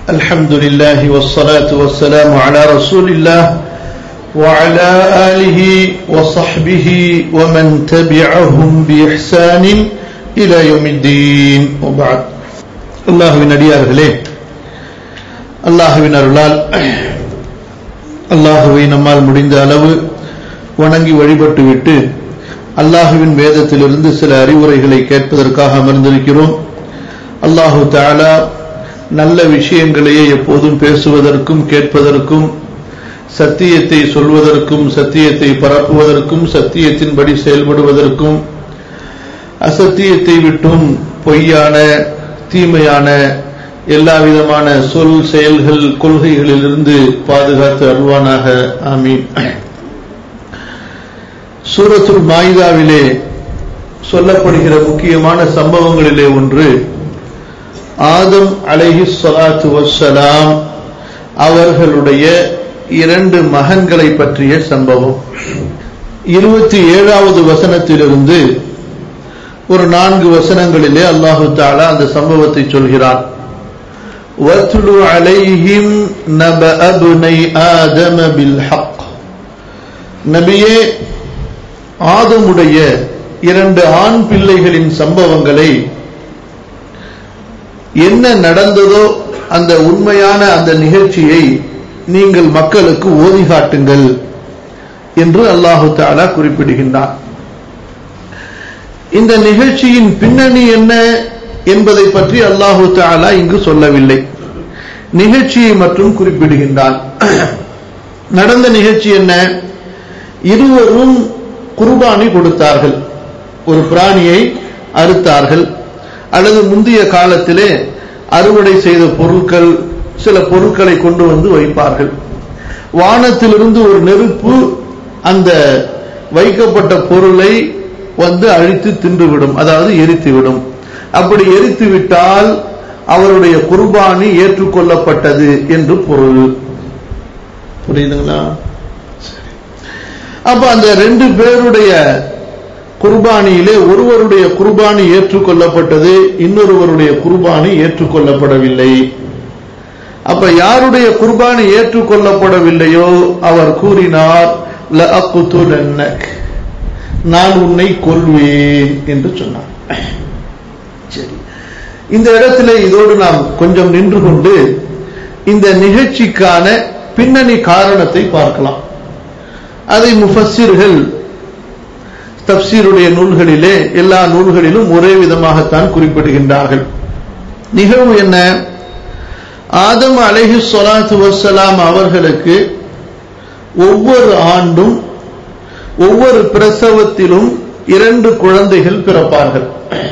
الحمد لله والصلاة والسلام على رسول الله وعلى آله وصحبه ومن تبعهم بإحسان إلى يوم الدين وبعد அல்லாஹுவின் அடியார்களே அல்லாஹுவின் அருளால் அல்லாஹுவை நம்மால் முடிந்த அளவு வணங்கி வழிபட்டு விட்டு அல்லாஹுவின் வேதத்திலிருந்து சில அறிவுரைகளை கேட்பதற்காக அமர்ந்திருக்கிறோம் அல்லாஹு தாலா நல்ல விஷயங்களையே எப்போதும் பேசுவதற்கும் கேட்பதற்கும் சத்தியத்தை சொல்வதற்கும் சத்தியத்தை பரப்புவதற்கும் சத்தியத்தின்படி செயல்படுவதற்கும் அசத்தியத்தை விட்டும் பொய்யான தீமையான எல்லா விதமான சொல் செயல்கள் கொள்கைகளிலிருந்து பாதுகாத்து அருள்வானாக ஆமீன் சூரத்துல் மாயிதாவிலே சொல்லப்படுகிற முக்கியமான சம்பவங்களிலே ஒன்று ஆதம் அலைஹி சலாத்து வசலாம் அவர்களுடைய இரண்டு மகன்களை பற்றிய சம்பவம் இருபத்தி ஏழாவது வசனத்திலிருந்து ஒரு நான்கு வசனங்களிலே அல்லாஹு தாலா அந்த சம்பவத்தை சொல்கிறான் وَاتْلُ عَلَيْهِمْ نَبَأَ ابْنَيْ آدَمَ بِالْحَقِّ நபியே ஆதமுடைய இரண்டு ஆண் பிள்ளைகளின் சம்பவங்களை என்ன நடந்ததோ அந்த உண்மையான அந்த நிகழ்ச்சியை நீங்கள் மக்களுக்கு ஓதி காட்டுங்கள் என்று அல்லாஹு தாலா குறிப்பிடுகின்றார் இந்த நிகழ்ச்சியின் பின்னணி என்ன என்பதை பற்றி அல்லாஹு தாலா இங்கு சொல்லவில்லை நிகழ்ச்சியை மட்டும் குறிப்பிடுகின்றான் நடந்த நிகழ்ச்சி என்ன இருவரும் குர்பானி கொடுத்தார்கள் ஒரு பிராணியை அறுத்தார்கள் அல்லது முந்தைய காலத்திலே அறுவடை செய்த பொருட்கள் சில பொருட்களை கொண்டு வந்து வைப்பார்கள் வானத்திலிருந்து ஒரு நெருப்பு அந்த வைக்கப்பட்ட பொருளை வந்து அழித்து தின்றுவிடும் அதாவது எரித்துவிடும் அப்படி எரித்து விட்டால் அவருடைய குர்பானி ஏற்றுக்கொள்ளப்பட்டது என்று பொருள் புரியுதுங்களா அப்ப அந்த ரெண்டு பேருடைய குர்பானியிலே ஒருவருடைய குர்பானி ஏற்றுக்கொள்ளப்பட்டது இன்னொருவருடைய குர்பானி ஏற்றுக்கொள்ளப்படவில்லை அப்ப யாருடைய குர்பானி ஏற்றுக்கொள்ளப்படவில்லையோ அவர் கூறினார் நான் உன்னை கொல்வேன் என்று சொன்னார் சரி இந்த இடத்துல இதோடு நாம் கொஞ்சம் நின்று கொண்டு இந்த நிகழ்ச்சிக்கான பின்னணி காரணத்தை பார்க்கலாம் அதை முஃபssiர்கள் தப்சீருடைய நூல்களிலே எல்லா நூல்களிலும் ஒரே விதமாகத்தான் குறிப்பிடுகின்றார்கள் நிகழ்வு என்ன ஆதம் அலஹி சொலாத்து வசலாம் அவர்களுக்கு ஒவ்வொரு ஆண்டும் ஒவ்வொரு பிரசவத்திலும் இரண்டு குழந்தைகள் பிறப்பார்கள்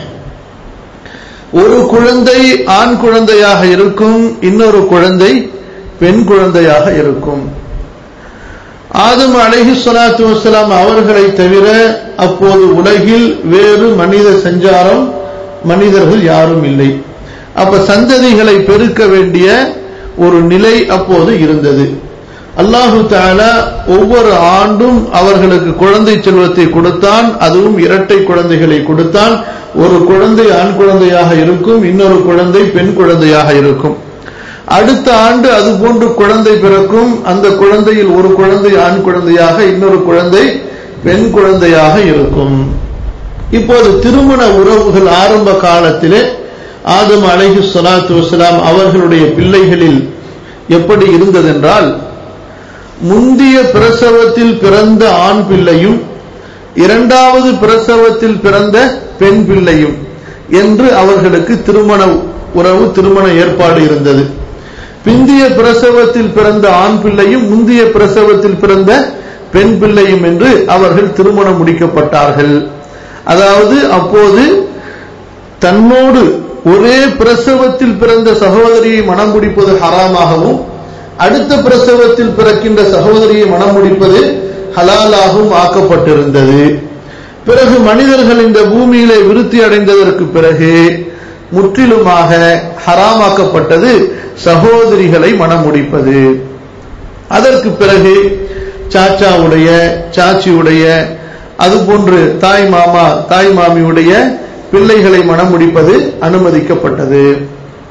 ஒரு குழந்தை ஆண் குழந்தையாக இருக்கும் இன்னொரு குழந்தை பெண் குழந்தையாக இருக்கும் ஆதம் அலஹி சொலாத்து வசலாம் அவர்களை தவிர அப்போது உலகில் வேறு மனித சஞ்சாரம் மனிதர்கள் யாரும் இல்லை அப்ப சந்ததிகளை பெருக்க வேண்டிய ஒரு நிலை அப்போது இருந்தது அல்லாஹு தாலா ஒவ்வொரு ஆண்டும் அவர்களுக்கு குழந்தை செல்வத்தை கொடுத்தான் அதுவும் இரட்டை குழந்தைகளை கொடுத்தான் ஒரு குழந்தை ஆண் குழந்தையாக இருக்கும் இன்னொரு குழந்தை பெண் குழந்தையாக இருக்கும் அடுத்த ஆண்டு அது போன்று குழந்தை பிறக்கும் அந்த குழந்தையில் ஒரு குழந்தை ஆண் குழந்தையாக இன்னொரு குழந்தை பெண் குழந்தையாக இருக்கும் இப்போது திருமண உறவுகள் ஆரம்ப காலத்திலே ஆதம் அலைஹி சலாத்து வசலாம் அவர்களுடைய பிள்ளைகளில் எப்படி இருந்ததென்றால் முந்திய பிரசவத்தில் பிறந்த ஆண் பிள்ளையும் இரண்டாவது பிரசவத்தில் பிறந்த பெண் பிள்ளையும் என்று அவர்களுக்கு திருமண உறவு திருமண ஏற்பாடு இருந்தது பிந்திய பிரசவத்தில் பிறந்த ஆண் பிள்ளையும் முந்திய பிரசவத்தில் பிறந்த பெண் பிள்ளையும் என்று அவர்கள் திருமணம் முடிக்கப்பட்டார்கள் அதாவது அப்போது தன்னோடு ஒரே பிரசவத்தில் பிறந்த சகோதரியை மனம் முடிப்பது ஹராமாகவும் அடுத்த பிரசவத்தில் பிறக்கின்ற சகோதரியை மனம் முடிப்பது ஹலாலாகவும் ஆக்கப்பட்டிருந்தது பிறகு மனிதர்கள் இந்த பூமியிலே விருத்தி அடைந்ததற்கு பிறகு முற்றிலுமாக ஹராமாக்கப்பட்டது சகோதரிகளை மனம் முடிப்பது அதற்கு பிறகு சாச்சாவுடைய சாச்சியுடைய அதுபோன்று தாய் மாமா தாய் மாமியுடைய பிள்ளைகளை மனம் முடிப்பது அனுமதிக்கப்பட்டது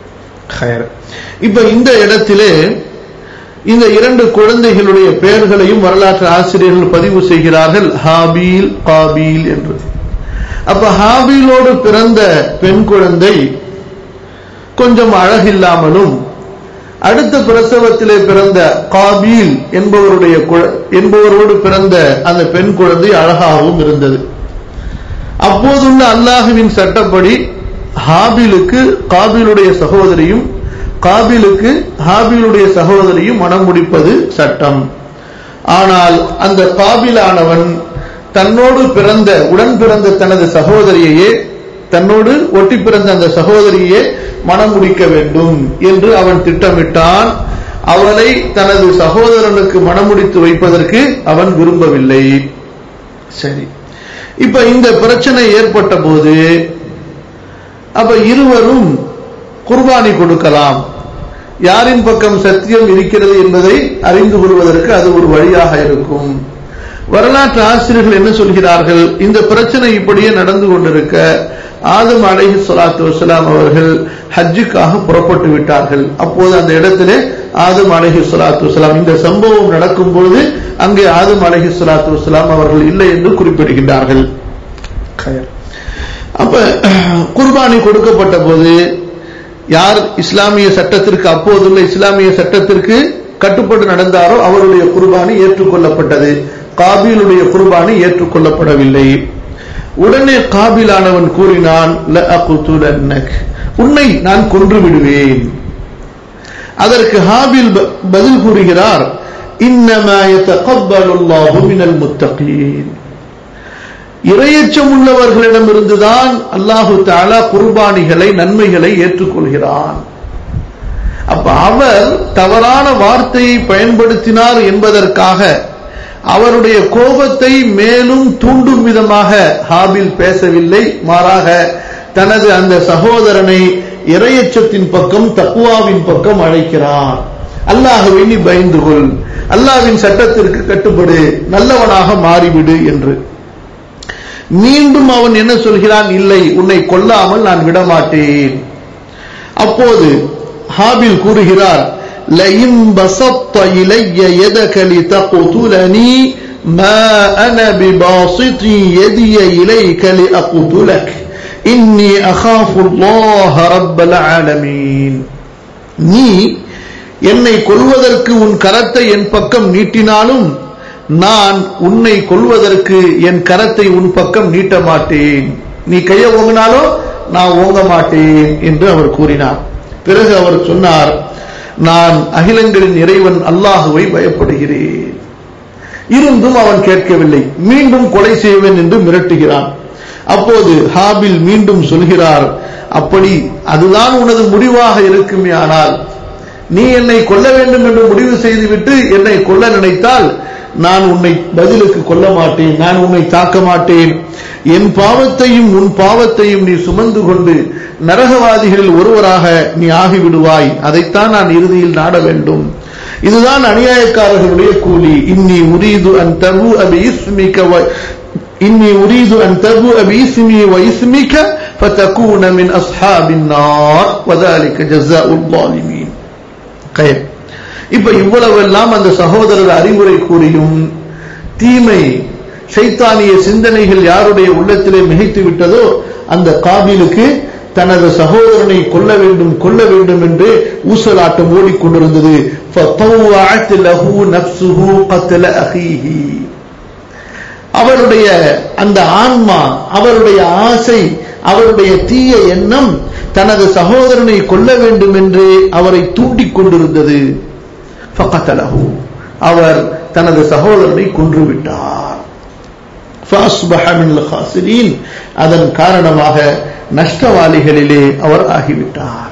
ஹயர். இப்ப இந்த இடத்திலே இந்த இரண்டு குழந்தைகளுடைய பெயர்களையும் வரலாற்று ஆசிரியர்கள் பதிவு செய்கிறார்கள் ஹாபீல் காபீல் என்று அப்ப ஹாபீலோடு பிறந்த பெண் குழந்தை கொஞ்சம் அழகில்லாமலும் அடுத்த பிரசவத்திலே பிறந்த காபீல் என்பவருடைய குழ- என்பவரோடு பிறந்த அந்த பெண் குழந்தை அழகாகவும் இருந்தது அப்போதுள்ள அல்லாஹுவின் சட்டப்படி ஹாபிலுக்கு காபிலுடைய சகோதரியும் காபிலுக்கு ஹாபிலுடைய சகோதரியும் மனம் முடிப்பது சட்டம் ஆனால் அந்த காபிலானவன் தன்னோடு பிறந்த உடன் பிறந்த தனது சகோதரியையே தன்னோடு ஒட்டி பிறந்த அந்த சகோதரியே மனம் முடிக்க வேண்டும் என்று அவன் திட்டமிட்டான் அவளை தனது சகோதரனுக்கு மணமுடித்து வைப்பதற்கு அவன் விரும்பவில்லை சரி இப்ப இந்த பிரச்சனை ஏற்பட்ட போது அப்ப இருவரும் குர்பானி கொடுக்கலாம் யாரின் பக்கம் சத்தியம் இருக்கிறது என்பதை அறிந்து கொள்வதற்கு அது ஒரு வழியாக இருக்கும் வரலாற்று ஆசிரியர்கள் என்ன சொல்கிறார்கள் இந்த பிரச்சனை இப்படியே நடந்து கொண்டிருக்க ஆதம் அலைஹி ஸலாத்து வஸலாம் அவர்கள் ஹஜ்ஜுக்காக புறப்பட்டு விட்டார்கள் அப்போது அந்த இடத்திலே ஆதம் அலைஹி ஸலாத்து வஸலாம் இந்த சம்பவம் நடக்கும் பொழுது அங்கே ஆதம் அலைஹி ஸலாத்து வஸலாம் அவர்கள் இல்லை என்று குறிப்பிடுகின்றார்கள் அப்ப குர்பானி கொடுக்கப்பட்ட போது யார் இஸ்லாமிய சட்டத்திற்கு அப்போதுள்ள இஸ்லாமிய சட்டத்திற்கு கட்டுப்பட்டு நடந்தாரோ அவருடைய குர்பானி ஏற்றுக்கொள்ளப்பட்டது காபீலுடைய குர்பானி ஏற்றுக்கொள்ளப்படவில்லை உடனே காபிலானவன் கூறினான் "லஅக்துலன்னக்." உன்னை நான் கொன்று விடுவேன் அதற்கு ஹாபில் ப- பதில் கூறுகிறார் இன்னமா யதகப்பலு அல்லாஹு மினல் முத்தகீன் இரையச்சம் உள்ளவர்களிடமிருந்துதான் அல்லாஹு தாலா குர்பானிகளை நன்மைகளை ஏற்றுக்கொள்கிறான் அப்ப அவர் தவறான வார்த்தையை பயன்படுத்தினார் என்பதற்காக அவருடைய கோபத்தை மேலும் தூண்டும் விதமாக ஹாபில் பேசவில்லை மாறாக தனது அந்த சகோதரனை இரையச்சத்தின் பக்கம் தக்குவாவின் பக்கம் அழைக்கிறார் அல்லாஹுவை நீ பயந்து கொள் அல்லாஹ்வின் சட்டத்திற்கு கட்டுப்படு நல்லவனாக மாறிவிடு என்று மீண்டும் அவன் என்ன சொல்கிறான் இல்லை உன்னை கொல்லாமல் நான் விடமாட்டேன் அப்போது ஹாபில் கூறுகிறார் لئن بسطت إلي يدك لتقتلني ما أنا بباسط يدي إليك لأقتلك إني أخاف الله رب العالمين நீ என்னை கொல்வதற்கு உன் கரத்தை என் பக்கம் நீட்டினாலும் நான் உன்னை கொல்வதற்கு என் கரத்தை உன் பக்கம் நீட்ட மாட்டேன் நீ கைய ஓங்கினாலோ நான் ஓங்க மாட்டேன் என்று அவர் கூறினார் பிறகு அவர் சொன்னார் நான் அகிலங்களின் இறைவன் அல்லாஹுவை பயப்படுகிறேன் இருந்தும் அவன் கேட்கவில்லை மீண்டும் கொலை செய்வேன் என்று மிரட்டுகிறான் அப்போது ஹாபில் மீண்டும் சொல்கிறார் அப்படி அதுதான் உனது முடிவாக இருக்குமே ஆனால் நீ என்னை கொல்ல வேண்டும் என்று முடிவு செய்துவிட்டு என்னை கொல்ல நினைத்தால் நான் உன்னை பதிலுக்கு கொல்ல மாட்டேன் நான் உன்னை தாக்க மாட்டேன் என் பாவத்தையும் உன் பாவத்தையும் நீ சுமந்து கொண்டு நரகவாதிகளில் ஒருவராக நீ ஆகிவிடுவாய் அதைத்தான் நான் இறுதியில் நாட வேண்டும் இதுதான் அநியாயக்காரர்களுடைய கூலி இன்னி உரீது அன் தபு அபி இஸ்மிக வ இன்னி உரீது அன் தபு அபி இஸ்மி வ இஸ்மிக فتكون من أصحاب النار وذلك جزاء الظالمين கயர் இப்ப இவ்வளவெல்லாம் அந்த சகோதரர் அறிவுரை கூறியும் தீமை சைத்தானிய சிந்தனைகள் யாருடைய உள்ளத்திலே மிகைத்து விட்டதோ அந்த காபிலுக்கு தனது சகோதரனை கொல்ல வேண்டும் கொல்ல வேண்டும் என்று ஊசலாட்டம் ஓடிக்கொண்டிருந்தது فطوعت له نفسه قتل أخيه அவருடைய அந்த ஆன்மா அவருடைய ஆசை அவருடைய தீய எண்ணம் தனது சகோதரனை கொல்ல வேண்டும் என்று அவரை தூண்டிக் கொண்டிருந்தது فقتله அவர் தனது சகோதரனை கொன்றுவிட்டார் فأصبح من الخاسرين அதன் காரணமாக நஷ்டவாளிகளிலே அவர் ஆகிவிட்டார்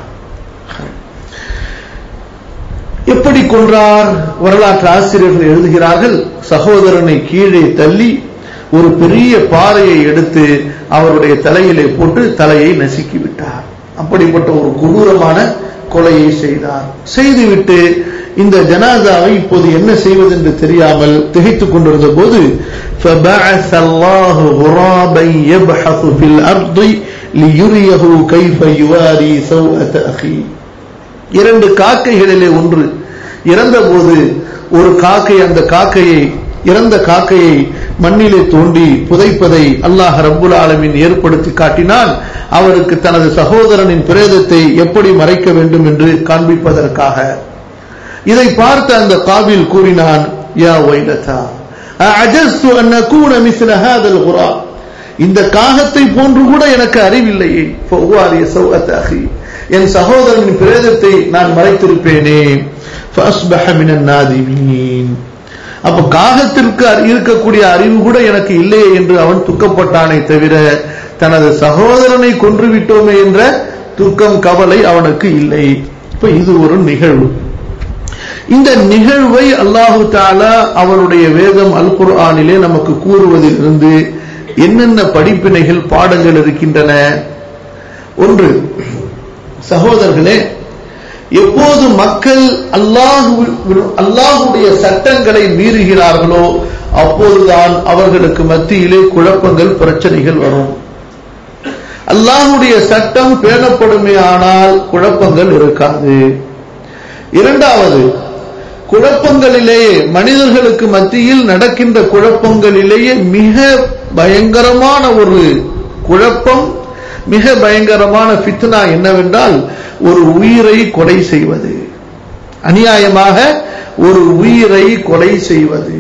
எப்படி கொன்றார் வரலாற்று ஆசிரியர்கள் எழுதுகிறார்கள் சகோதரனை கீழே தள்ளி ஒரு பெரிய பாறையை எடுத்து அவருடைய தலையிலே போட்டு தலையை நசுக்கி விட்டார் அப்படிப்பட்ட ஒரு கொடூரமான கொலையை செய்தார் செய்துவிட்டு இந்த ஜனாதாவை இப்போது என்ன செய்வது என்று தெரியாமல் திகைத்துக் கொண்டிருந்த போது فبعث الله غرابا يبحث في الأرض ليريه كيف يواري سوءة أخيه இரண்டு காக்கைகளிலே ஒன்று இறந்தபோது ஒரு காக்கை அந்த காக்கையை இறந்த காக்கையை மண்ணிலே தோண்டி புதைப்பதை அல்லாஹ் ரப்புல் ஆலமின் ஏற்படுத்தி காட்டினான் அவருக்கு தனது சகோதரனின் பிரேதத்தை எப்படி மறைக்க வேண்டும் என்று காண்பிப்பதற்காக இதை பார்த்த அந்த காபில் கூறினான் யா வைலதா அஜஸ்து அன் அகூன மிஸ்ல ஹாதல் குரா இந்த காகத்தை போன்று கூட எனக்கு அறிவில்லையே ஃபவ்வாரிய சௌஅத் அஹி என் சகோதரனின் பிரேதத்தை நான் மறைத்திருப்பேனே ஃபஅஸ்பஹ மினன் நாதிமீன் அப்ப காகத்திற்கு இருக்கக்கூடிய அறிவு கூட எனக்கு இல்லையே என்று அவன் துக்கப்பட்டானே தவிர தனது சகோதரனை கொன்று விட்டோமே என்ற துக்கம் கவலை அவனுக்கு இல்லை இப்ப இது ஒரு நிகழ்வு இந்த நிகழ்வை அல்லாஹு தாலா அவருடைய வேதம் அல் குர்ஆனிலே நமக்கு கூறுவதில் இருந்து என்னென்ன படிப்பினைகள் பாடங்கள் இருக்கின்றன ஒன்று சகோதரர்களே எப்போது மக்கள் அல்லாஹு அல்லாஹுடைய சட்டங்களை மீறுகிறார்களோ அப்போதுதான் அவர்களுக்கு மத்தியிலே குழப்பங்கள் பிரச்சனைகள் வரும் அல்லாஹுடைய சட்டம் பேணப்படுமே ஆனால் குழப்பங்கள் இருக்காது இரண்டாவது குழப்பங்களிலேயே மனிதர்களுக்கு மத்தியில் நடக்கின்ற குழப்பங்களிலேயே மிக பயங்கரமான ஒரு குழப்பம் மிக பயங்கரமான ஃபித்னா என்னவென்றால் ஒரு உயிரை கொலை செய்வது அநியாயமாக ஒரு உயிரை கொலை செய்வது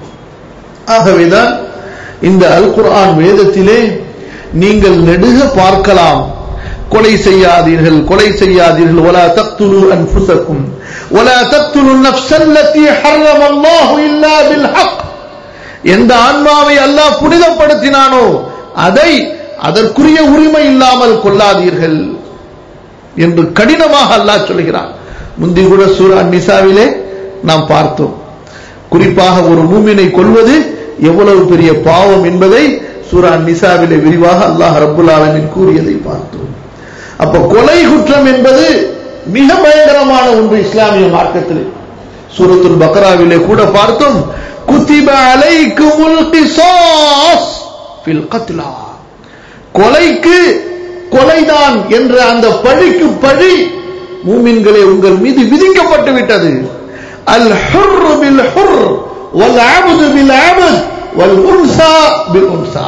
ஆகவேதான் இந்த அல் குர்ஆன் வேதத்திலே நீங்கள் நெடுக பார்க்கலாம் கொலை செய்யாதீர்கள் கொலை செய்யாதீர்கள் ولا تقتلوا انفسكم ولا تقتلوا النفس التي حرم الله الا بالحق எந்த ஆன்மாவை அல்லாஹ் புனிதப்படுத்தினானோ அதை அதற்குரிய உரிமை இல்லாமல் கொள்ளாதீர்கள் என்று கடினமாக அல்லாஹ் சொல்கிறான் முந்தி கூட சூரா நிசாவிலே நாம் பார்த்தோம் குறிப்பாக ஒரு மூமினை கொள்வது எவ்வளவு பெரிய பாவம் என்பதை சூரா நிசாவிலே விரிவாக அல்லாஹ் ரப்புல் ஆலமின் கூறியதை பார்த்தோம் அப்ப கொலை குற்றம் என்பது மிக பயங்கரமான ஒன்று இஸ்லாமிய மார்க்கத்தில் சூரத்துல் பக்ராவிலே கூட பார்த்தோம் குத்திப அலைக்குமுல் கிசாஸ் ஃபில் கத்லா கொலைக்கு கொலைதான் என்ற அந்த பழிக்கு பழி மூமின்களே உங்கள் மீது விதிக்கப்பட்டு விட்டது அல் ஹுர் பில் ஹுர் வல் அப்து பில் அப்த் வல் உன்சா பில் உன்சா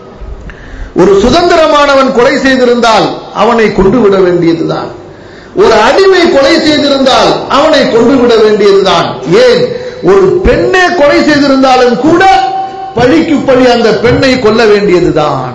ஒரு சுதந்திரமானவன் கொலை செய்திருந்தால் அவனை கொண்டு விட வேண்டியதுதான் ஒரு அடிமை கொலை செய்திருந்தால் அவனை கொண்டு விட வேண்டியதுதான் ஏன் ஒரு பெண்ணை கொலை செய்திருந்தாலும் கூட பழிக்கு பழி அந்த பெண்ணை கொல்ல வேண்டியதுதான்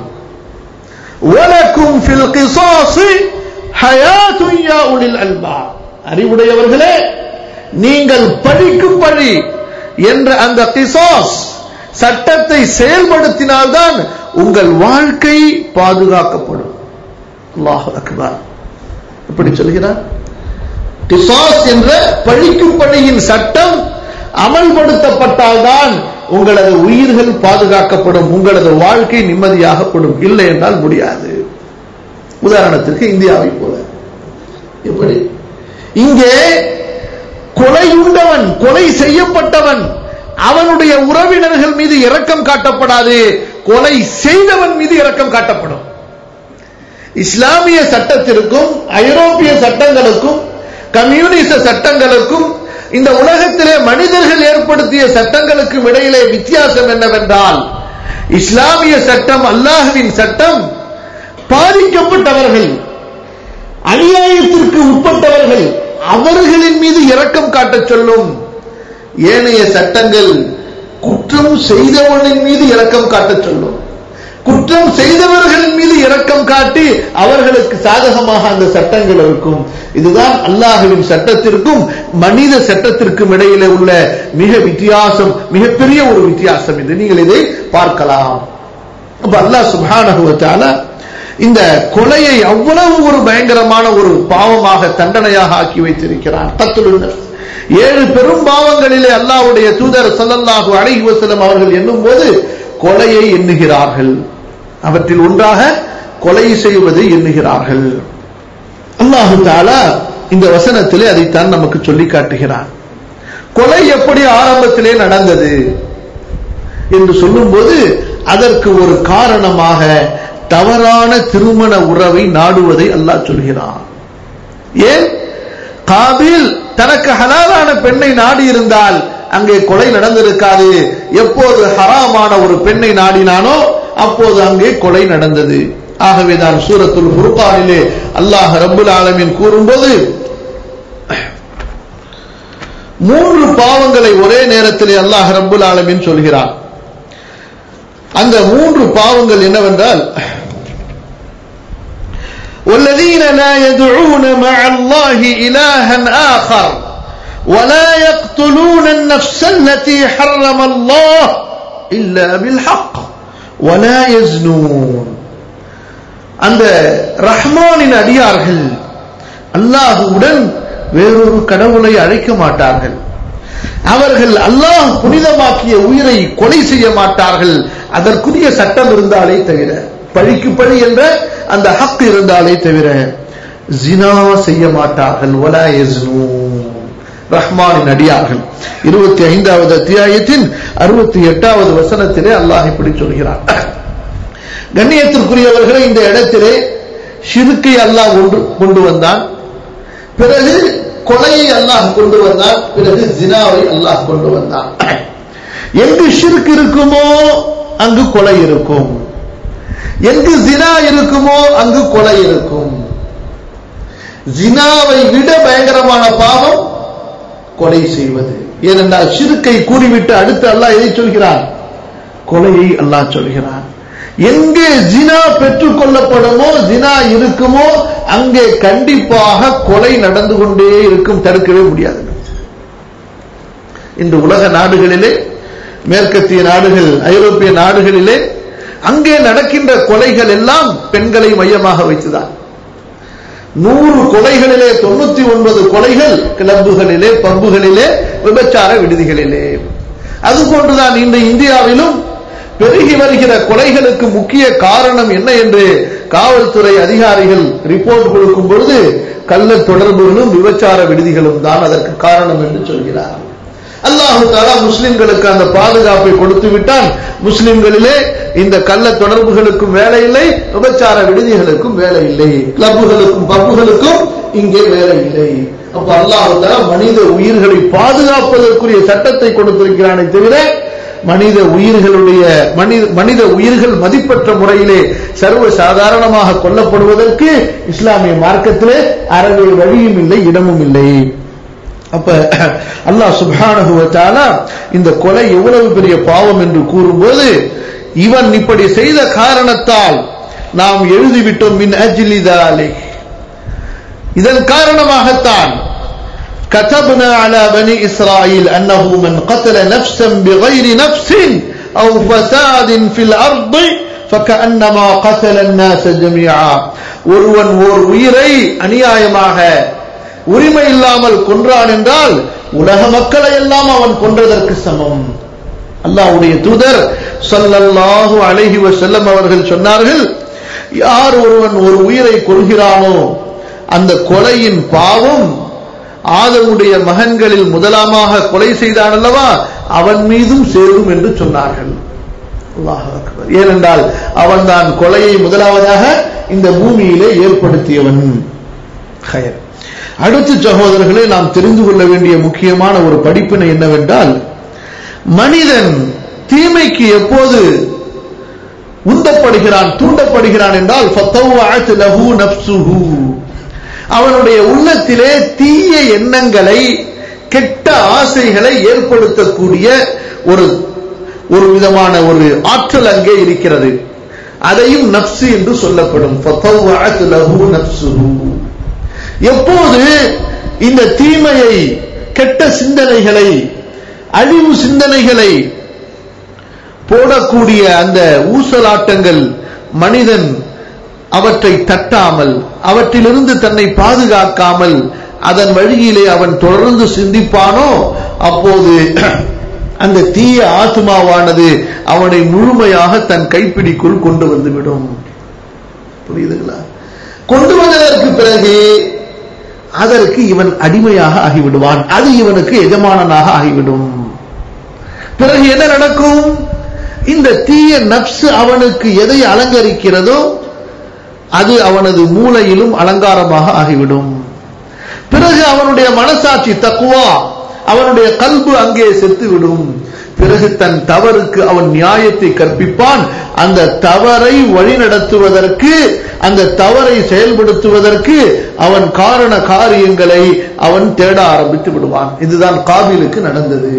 ஒலக்கும் ஃபில் கிசாசி ஹயாத்துன் யா உலில் அல்பா அறிவுடையவர்களே நீங்கள் பழிக்கு பழி என்ற அந்த கிசாஸ் சட்டத்தை செயல்படுத்தினால்தான் உங்கள் வாழ்க்கை பாதுகாக்கப்படும் அல்லாஹ் அக்பர் எப்படி சொல்கிறார் கிசாஸ் என்ற பழிக்கு பழியின் சட்டம் அமல்படுத்தப்பட்டால்தான் உங்களது உயிர்கள் பாதுகாக்கப்படும் உங்களது வாழ்க்கை நிம்மதியாகப்படும் இல்லை என்றால் முடியாது உதாரணத்திற்கு இந்தியாவை போல எப்படி இங்கே கொலை உண்டவன் கொலை செய்யப்பட்டவன் அவனுடைய உறவினர்கள் மீது இரக்கம் காட்டப்படாது கொலை செய்தவன் மீது இரக்கம் காட்டப்படும் இஸ்லாமிய சட்டத்திற்கும் ஐரோப்பிய சட்டங்களுக்கும் கம்யூனிச சட்டங்களுக்கும் இந்த உலகத்திலே மனிதர்கள் ஏற்படுத்திய சட்டங்களுக்கும் இடையிலே வித்தியாசம் என்னவென்றால் இஸ்லாமிய சட்டம் அல்லாஹுவின் சட்டம் பாதிக்கப்பட்டவர்கள் அநியாயத்திற்கு உட்பட்டவர்கள் அவர்களின் மீது இரக்கம் காட்டச் சொல்லும் ஏனைய சட்டங்கள் குற்றம் செய்தவனின் மீது இரக்கம் காட்டச் சொல்லும் குற்றம் செய்தவர்களின் மீது இரக்கம் காட்டி அவர்களுக்கு சாதகமாக அந்த சட்டங்கள் இருக்கும் இதுதான் அல்லாஹுவின் சட்டத்திற்கும் மனித சட்டத்திற்கும் இடையிலே உள்ள மிக வித்தியாசம் மிகப்பெரிய ஒரு வித்தியாசம் இது நீங்கள் இதை பார்க்கலாம் அப்ப அல்லாஹ் சுபானகுவத்தால இந்த கொலையை அவ்வளவு ஒரு பயங்கரமான ஒரு பாவமாக தண்டனையாக ஆக்கி வைத்திருக்கிறான் தத்துலுன்னர் ஏழு பெரும் பாவங்களிலே அல்லாஹ்வுடைய தூதர் ஸல்லல்லாஹு அலைஹி வஸல்லம் அவர்கள் எண்ணும் போது கொலையை எண்ணுகிறார்கள் அவற்றில் ஒன்றாக கொலை செய்வது எண்ணுகிறார்கள் அல்லாஹு தாலா இந்த வசனத்திலே அதைத்தான் நமக்கு சொல்லி காட்டுகிறான் கொலை எப்படி ஆரம்பத்திலே நடந்தது என்று சொல்லும்போது அதற்கு ஒரு காரணமாக தவறான திருமண உறவை நாடுவதை அல்லாஹ் சொல்கிறான் ஏன் காபில் தனக்கு ஹலாலான பெண்ணை நாடி இருந்தால் அங்கே கொலை நடந்திருக்காது எப்போது ஹராமான ஒரு பெண்ணை நாடினானோ அப்போது அங்கே கொலை நடந்தது ஆகவேதான் சூரத்துல் ஃபுர்கானிலே அல்லாஹ் ரப்புல் ஆலமீன் கூறும்போது மூன்று பாவங்களை ஒரே நேரத்திலே அல்லாஹ் ரப்புல் ஆலமீன் சொல்கிறான் அந்த மூன்று பாவங்கள் என்னவென்றால் والذين لا يدعون مع الله إلها آخر ولا يقتلون النفس التي حرم الله إلا بالحق ولا يزنون அந்த ரஹ்மானின் அடியார்கள் அல்லாஹுவுடன் வேறொரு கடவுளை அழைக்க மாட்டார்கள் அவர்கள் அல்லாஹ் புனிதமாக்கிய உயிரை கொலை செய்ய மாட்டார்கள் அதற்குரிய சட்டம் இருந்தாலே தவிர பழிக்கு பழி என்ற அந்த ஹக் இருந்தாலே தவிர ஜினா செய்ய மாட்டார்கள் வலா யஸ்னூன் ரஹ்மானின் அடியார்கள் இருபத்தி ஐந்தாவது அத்தியாயத்தின் அறுபத்தி எட்டாவது வசனத்திலே அல்லாஹ் இப்படி சொல்கிறார் கண்ணியத்திற்குரியவர்களை இந்த இடத்திலே ஷிருக்கை அல்லாஹ் கொண்டு கொண்டு வந்தான் பிறகு கொலையை அல்லாஹ் கொண்டு வந்தான் பிறகு ஜினாவை அல்லாஹ் கொண்டு வந்தான் எங்கு ஷிர்க் இருக்குமோ அங்கு கொலை இருக்கும் எங்கு ஜினா இருக்குமோ அங்கு கொலை இருக்கும் ஜினாவை விட பயங்கரமான பாவம் கொலை செய்வது ஏனென்றால் ஷிருக்கை கூறிவிட்டு அடுத்து அல்லாஹ் எதை சொல்கிறான் கொலையை அல்லாஹ் சொல்கிறான் எங்கே ஜினா பெற்றுக் கொள்ளப்படுமோ ஜினா இருக்குமோ அங்கே கண்டிப்பாக கொலை நடந்து கொண்டே இருக்கும் தடுக்கவே முடியாது இந்த உலக நாடுகளிலே மேற்கத்திய நாடுகள் ஐரோப்பிய நாடுகளிலே அங்கே நடக்கின்ற கொலைகள் எல்லாம் பெண்களை மையமாக வைத்துதான் நூறு கொலைகளிலே தொண்ணூத்தி ஒன்பது கொலைகள் கிளப்புகளிலே பம்புகளிலே விபச்சார விடுதிகளிலே அதுபோன்றுதான் இந்த இந்தியாவிலும் பெருகி வருகிற கொலைகளுக்கு முக்கிய காரணம் என்ன என்று காவல்துறை அதிகாரிகள் ரிப்போர்ட் கொடுக்கும் பொழுது கள்ள தொடர்புகளும் விபச்சார விடுதிகளும் தான் அதற்கு காரணம் என்று சொல்கிறார் அல்லாஹு தாலா முஸ்லிம்களுக்கு அந்த பாதுகாப்பை கொடுத்து விட்டான் முஸ்லிம்களிலே இந்த கள்ள தொடர்புகளுக்கும் வேலை இல்லை விபச்சார விடுதிகளுக்கும் வேலை இல்லை கிளப்புகளுக்கும் பப்புகளுக்கும் இங்கே வேலை இல்லை அப்ப அல்லாஹு தாலா மனித உயிர்களை பாதுகாப்பதற்குரிய சட்டத்தை கொடுத்திருக்கிறானே தவிர மனித உயிர்களுடைய மனித மனித உயிர்கள் மதிப்பற்ற முறையிலே சர்வ சாதாரணமாக கொல்லப்படுவதற்கு இஸ்லாமிய மார்க்கத்திலே அறவே வழியும் இல்லை இடமும் இல்லை அப்ப அல்லாஹ் சுபானுவத்தால இந்த கொலை எவ்வளவு பெரிய பாவம் என்று கூறும்போது இவன் இப்படி செய்த காரணத்தால் நாம் எழுதிவிட்டோம் மின் அஜிலிதாலே இதன் காரணமாகத்தான் كتبنا على بني إسرائيل أنه من قتل نفسا بغير نفس أو فساد في الأرض فكأنما قتل الناس جميعا ஒருவன் ஓர் உயிரை அநியாயமாக உரிமை இல்லாமல் கொன்றான் என்றால் உலக மக்களை எல்லாம் அவன் கொன்றதற்கு சமம் அல்லாஹ்வுடைய தூதர் ஸல்லல்லாஹு அலைஹி வஸல்லம் அவர்கள் சொன்னார்கள் யார் ஒருவன் ஒரு உயிரை கொள்கிறானோ அந்த கொலையின் பாவம் ஆதமுடைய மகன்களில் முதலாமாக கொலை செய்தான் அல்லவா அவன் மீதும் சேரும் என்று சொன்னார்கள் ஏனென்றால் அவன் தான் கொலையை முதலாவதாக இந்த பூமியிலே ஏற்படுத்தியவன் அடுத்த சகோதரர்களை நாம் தெரிந்து கொள்ள வேண்டிய முக்கியமான ஒரு படிப்பினை என்னவென்றால் மனிதன் தீமைக்கு எப்போது உந்தப்படுகிறான் தூண்டப்படுகிறான் என்றால் அவனுடைய உள்ளத்திலே தீய எண்ணங்களை கெட்ட ஆசைகளை ஏற்படுத்தக்கூடிய ஒரு ஒரு விதமான ஒரு ஆற்றல் அங்கே இருக்கிறது அதையும் நப்சு என்று சொல்லப்படும் எப்போது இந்த தீமையை கெட்ட சிந்தனைகளை அழிவு சிந்தனைகளை போடக்கூடிய அந்த ஊசலாட்டங்கள் மனிதன் அவற்றை தட்டாமல் அவற்றிலிருந்து தன்னை பாதுகாக்காமல் அதன் வழியிலே அவன் தொடர்ந்து சிந்திப்பானோ அப்போது அந்த தீய ஆத்மாவானது அவனை முழுமையாக தன் கைப்பிடிக்குள் கொண்டு வந்துவிடும் புரியுதுங்களா கொண்டு வந்ததற்கு பிறகு அதற்கு இவன் அடிமையாக ஆகிவிடுவான் அது இவனுக்கு எஜமானனாக ஆகிவிடும் பிறகு என்ன நடக்கும் இந்த தீய நப்சு அவனுக்கு எதை அலங்கரிக்கிறதோ அது அவனது மூளையிலும் அலங்காரமாக ஆகிவிடும் பிறகு அவனுடைய மனசாட்சி தக்குவா அவனுடைய கல்பு அங்கே செத்து விடும் பிறகு தன் தவறுக்கு அவன் நியாயத்தை கற்பிப்பான் அந்த தவறை வழிநடத்துவதற்கு அந்த தவறை செயல்படுத்துவதற்கு அவன் காரண காரியங்களை அவன் தேட ஆரம்பித்து விடுவான் இதுதான் காபிலுக்கு நடந்தது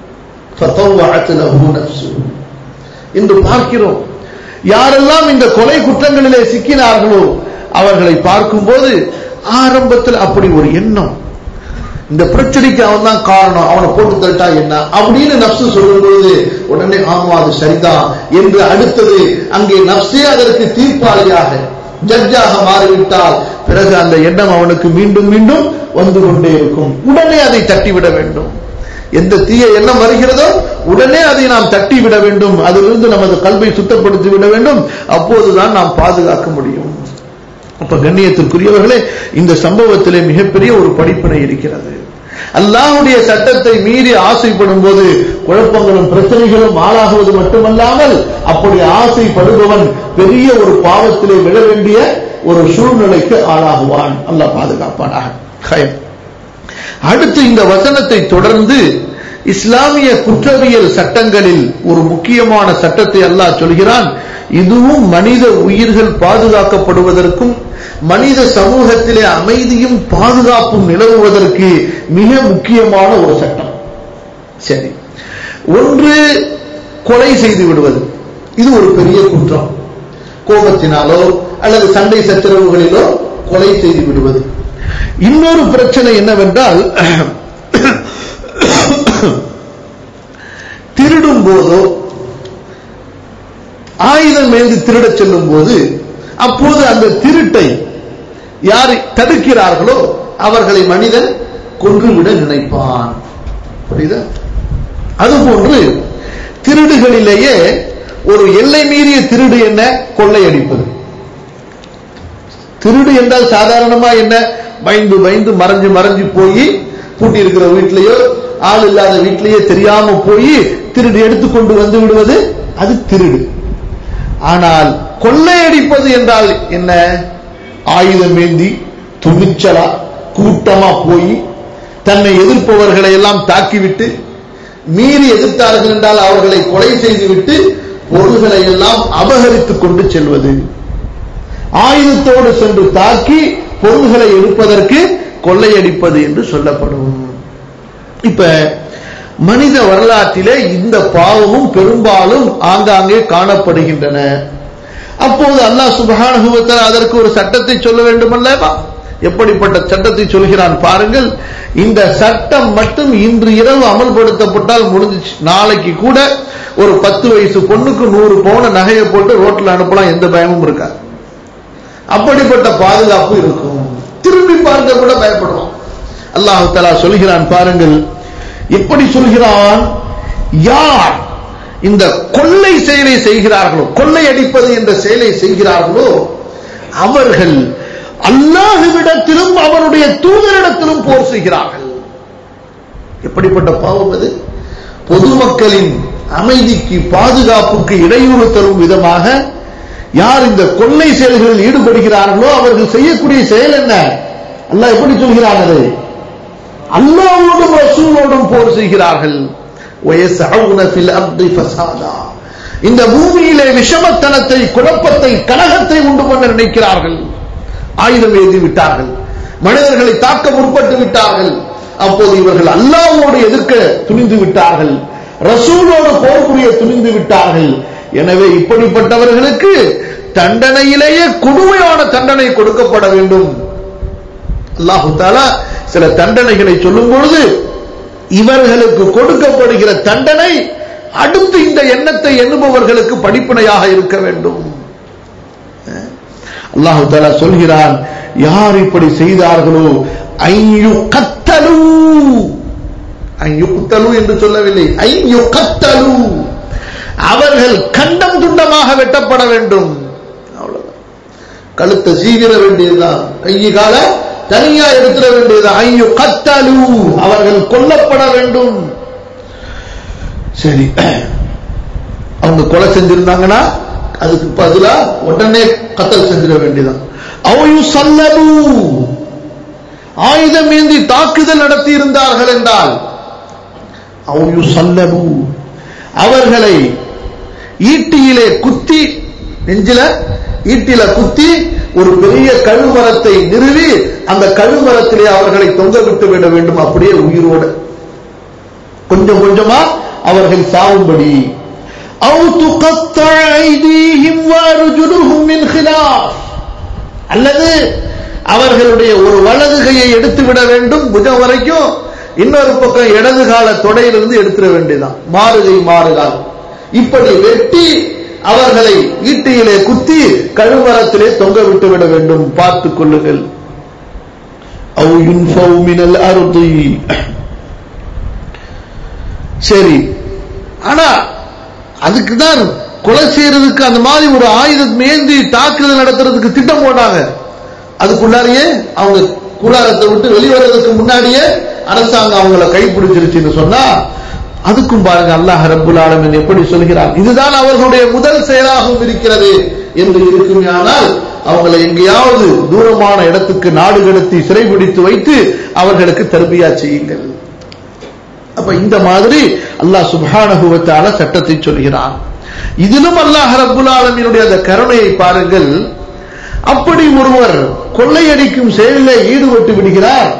இன்று பார்க்கிறோம் யாரெல்லாம் இந்த கொலை குற்றங்களிலே சிக்கினார்களோ அவர்களை பார்க்கும்போது ஆரம்பத்தில் அப்படி ஒரு எண்ணம் இந்த பிரச்சனைக்கு அவன் தான் காரணம் அவனை போட்டு தட்டா என்ன அப்படின்னு நப்சு சொல்லும் பொழுது உடனே ஆமா அது சரிதான் என்று அடுத்தது அங்கே நப்சே அதற்கு தீர்ப்பாளியாக ஜட்ஜாக மாறிவிட்டால் பிறகு அந்த எண்ணம் அவனுக்கு மீண்டும் மீண்டும் வந்து கொண்டே இருக்கும் உடனே அதை தட்டிவிட வேண்டும் எந்த தீய எண்ணம் வருகிறதோ உடனே அதை நாம் தட்டி விட வேண்டும் அதிலிருந்து நமது கல்வை சுத்தப்படுத்தி விட வேண்டும் அப்போதுதான் நாம் பாதுகாக்க முடியும் அப்ப கண்ணியத்திற்குரியவர்களே இந்த சம்பவத்திலே மிகப்பெரிய ஒரு படிப்பினை இருக்கிறது அல்லாஹுடைய சட்டத்தை மீறி ஆசைப்படும் போது குழப்பங்களும் பிரச்சனைகளும் ஆளாகுவது மட்டுமல்லாமல் அப்படி ஆசைப்படுபவன் பெரிய ஒரு பாவத்திலே விழ வேண்டிய ஒரு சூழ்நிலைக்கு ஆளாகுவான் அல்லாஹ் பாதுகாப்பானாக அடுத்து இந்த வசனத்தை தொடர்ந்து இஸ்லாமிய குற்றவியல் சட்டங்களில் ஒரு முக்கியமான சட்டத்தை அல்லாஹ் சொல்கிறான் இதுவும் மனித உயிர்கள் பாதுகாக்கப்படுவதற்கும் மனித சமூகத்திலே அமைதியும் பாதுகாப்பும் நிலவுவதற்கு மிக முக்கியமான ஒரு சட்டம் சரி ஒன்று கொலை செய்து விடுவது இது ஒரு பெரிய குற்றம் கோபத்தினாலோ அல்லது சண்டை சச்சரவுகளிலோ கொலை செய்து விடுவது இன்னொரு பிரச்சனை என்னவென்றால் திருடும் போதோ ஆயுதம் ஏந்தி திருடச் செல்லும் போது அப்போது அந்த திருட்டை யாரை தடுக்கிறார்களோ அவர்களை மனிதன் கொன்றுவிட நினைப்பான் புரியுதா அதுபோன்று திருடுகளிலேயே ஒரு எல்லை மீறிய திருடு என்ன கொள்ளையடிப்பது திருடு என்றால் சாதாரணமா என்ன பயந்து பயந்து மறைஞ்சு மறைஞ்சு போய் பூட்டி இருக்கிற வீட்டிலேயோ ஆள் இல்லாத வீட்டிலேயே தெரியாம போய் திருடு எடுத்துக்கொண்டு வந்து விடுவது அது திருடு ஆனால் கொள்ளையடிப்பது என்றால் என்ன ஆயுதம் ஏந்தி துணிச்சலா கூட்டமா போய் தன்னை எதிர்ப்பவர்களை எல்லாம் தாக்கிவிட்டு மீறி எதிர்த்தார்கள் என்றால் அவர்களை கொலை செய்துவிட்டு பொருள்களை எல்லாம் அபகரித்துக் கொண்டு செல்வது ஆயுதத்தோடு சென்று தாக்கி பொருள்களை எடுப்பதற்கு கொள்ளையடிப்பது என்று சொல்லப்படும் இப்ப மனித வரலாற்றிலே இந்த பாவமும் பெரும்பாலும் ஆங்காங்கே காணப்படுகின்றன அப்போது அல்லாஹ் சுபஹானுபவத்தில் அதற்கு ஒரு சட்டத்தை சொல்ல வேண்டும் அல்லவா எப்படிப்பட்ட சட்டத்தை சொல்கிறான் பாருங்கள் இந்த சட்டம் மட்டும் இன்று இரவு அமல்படுத்தப்பட்டால் முடிஞ்சிச்சு நாளைக்கு கூட ஒரு பத்து வயசு பொண்ணுக்கு நூறு பவுன நகையை போட்டு ரோட்ல அனுப்பலாம் எந்த பயமும் இருக்காது அப்படிப்பட்ட பாதுகாப்பு இருக்கும் திரும்பி பார்க்க கூட பயப்படுவோம் அல்லாஹு தலா சொல்கிறான் பாருங்கள் எப்படி சொல்கிறான் யார் இந்த கொள்ளை செயலை செய்கிறார்களோ கொள்ளை அடிப்பது என்ற செயலை செய்கிறார்களோ அவர்கள் அல்லாஹுவிடத்திலும் அவருடைய தூதரிடத்திலும் போர் செய்கிறார்கள் எப்படிப்பட்ட பாவம் அது பொதுமக்களின் அமைதிக்கு பாதுகாப்புக்கு இடையூறு தரும் விதமாக யார் இந்த கொள்ளை செயல்களில் ஈடுபடுகிறார்களோ அவர்கள் செய்யக்கூடிய செயல் என்ன அல்லாஹ் எப்படி சொல்கிறார்கள் அல்லாவோடும் ரசூலோடும் போர் செய்கிறார்கள் இந்த பூமியிலே விஷமத்தனத்தை குழப்பத்தை கலகத்தை உண்டு பண்ண நினைக்கிறார்கள் ஆயுதம் எழுதி விட்டார்கள் மனிதர்களை தாக்க முற்பட்டு விட்டார்கள் அப்போது இவர்கள் அல்லாவோடு எதிர்க்க துணிந்து விட்டார்கள் ரசூலோடு போர் புரிய துணிந்து விட்டார்கள் எனவே இப்படிப்பட்டவர்களுக்கு தண்டனையிலேயே கொடுமையான தண்டனை கொடுக்கப்பட வேண்டும் அல்லாஹு தாலா சில தண்டனைகளை சொல்லும் பொழுது இவர்களுக்கு கொடுக்கப்படுகிற தண்டனை அடுத்து இந்த எண்ணத்தை எண்ணுபவர்களுக்கு படிப்பினையாக இருக்க வேண்டும் அல்லாஹு தாலா சொல்கிறான் யார் இப்படி செய்தார்களோ ஐயு கத்தலு ஐயு குத்தலு என்று சொல்லவில்லை ஐயு கத்தலு அவர்கள் கண்டம் துண்டமாக வெட்டப்பட வேண்டும் அவ்வளவுதான் கழுத்தை சீவிர வேண்டியதுதான் கையை கால தனியா எடுத்துட வேண்டியது ஐயோ கத்தலு அவர்கள் கொல்லப்பட வேண்டும் சரி அவங்க கொலை செஞ்சிருந்தாங்கன்னா அதுக்கு பதிலா உடனே கத்தல் செஞ்சிட வேண்டியதான் அவையு சல்லபு ஆயுதம் ஏந்தி தாக்குதல் நடத்தி இருந்தார்கள் என்றால் அவு சல்லபு அவர்களை ஈட்டியிலே குத்தி நெஞ்சில ஈட்டில குத்தி ஒரு பெரிய கழுமரத்தை நிறுவி அந்த கழுமரத்திலே அவர்களை தொங்க விட்டு விட வேண்டும் அப்படியே உயிரோடு கொஞ்சம் கொஞ்சமா அவர்கள் சாவும்படி அவு துகத்தஅ ஐதீஹிம் வஅர்ஜுலுஹும் மின் ஹிலாஃப் அல்லது அவர்களுடைய ஒரு வலது கையை எடுத்து விட வேண்டும் புஜம் வரைக்கும் இன்னொரு பக்கம் இடது கால தொடையிலிருந்து எடுத்துட வேண்டியதான் மாறுகை மாறுகால் இப்படி வெட்டி அவர்களை ஈட்டியிலே குத்தி கழுமரத்திலே தொங்க விட்டு விட வேண்டும் பார்த்துக் கொள்ளுங்கள் அவு யுன்ஃபவு மினல் அர்தி சரி ஆனா அதுக்கு தான் கொலை செய்யறதுக்கு அந்த மாதிரி ஒரு ஆயுதம் மேந்தி தாக்குதல் நடத்துறதுக்கு திட்டம் போட்டாங்க அதுக்குள்ளாரியே அவங்க கூடாரத்தை விட்டு வெளிவரதுக்கு முன்னாடியே அரசாங்கம் அவங்கள கைப்பிடிச்சிருச்சுன்னு சொன்னா அதுக்கும் பாருங்க அல்லாஹ் ரப்புல் ஆலமின் எப்படி சொல்கிறார் இதுதான் அவர்களுடைய முதல் செயலாகவும் இருக்கிறது என்று இருக்குமே ஆனால் அவங்களை எங்கேயாவது தூரமான இடத்துக்கு நாடு கடத்தி சிறைபிடித்து வைத்து அவர்களுக்கு தர்பியா செய்யுங்கள் அப்ப இந்த மாதிரி அல்லாஹ் சுபானகுவத்தால சட்டத்தை சொல்கிறான் இதிலும் அல்லாஹ் ரப்புல் ஆலமினுடைய அந்த கருணையை பாருங்கள் அப்படி ஒருவர் கொள்ளையடிக்கும் செயலில் ஈடுபட்டு விடுகிறார்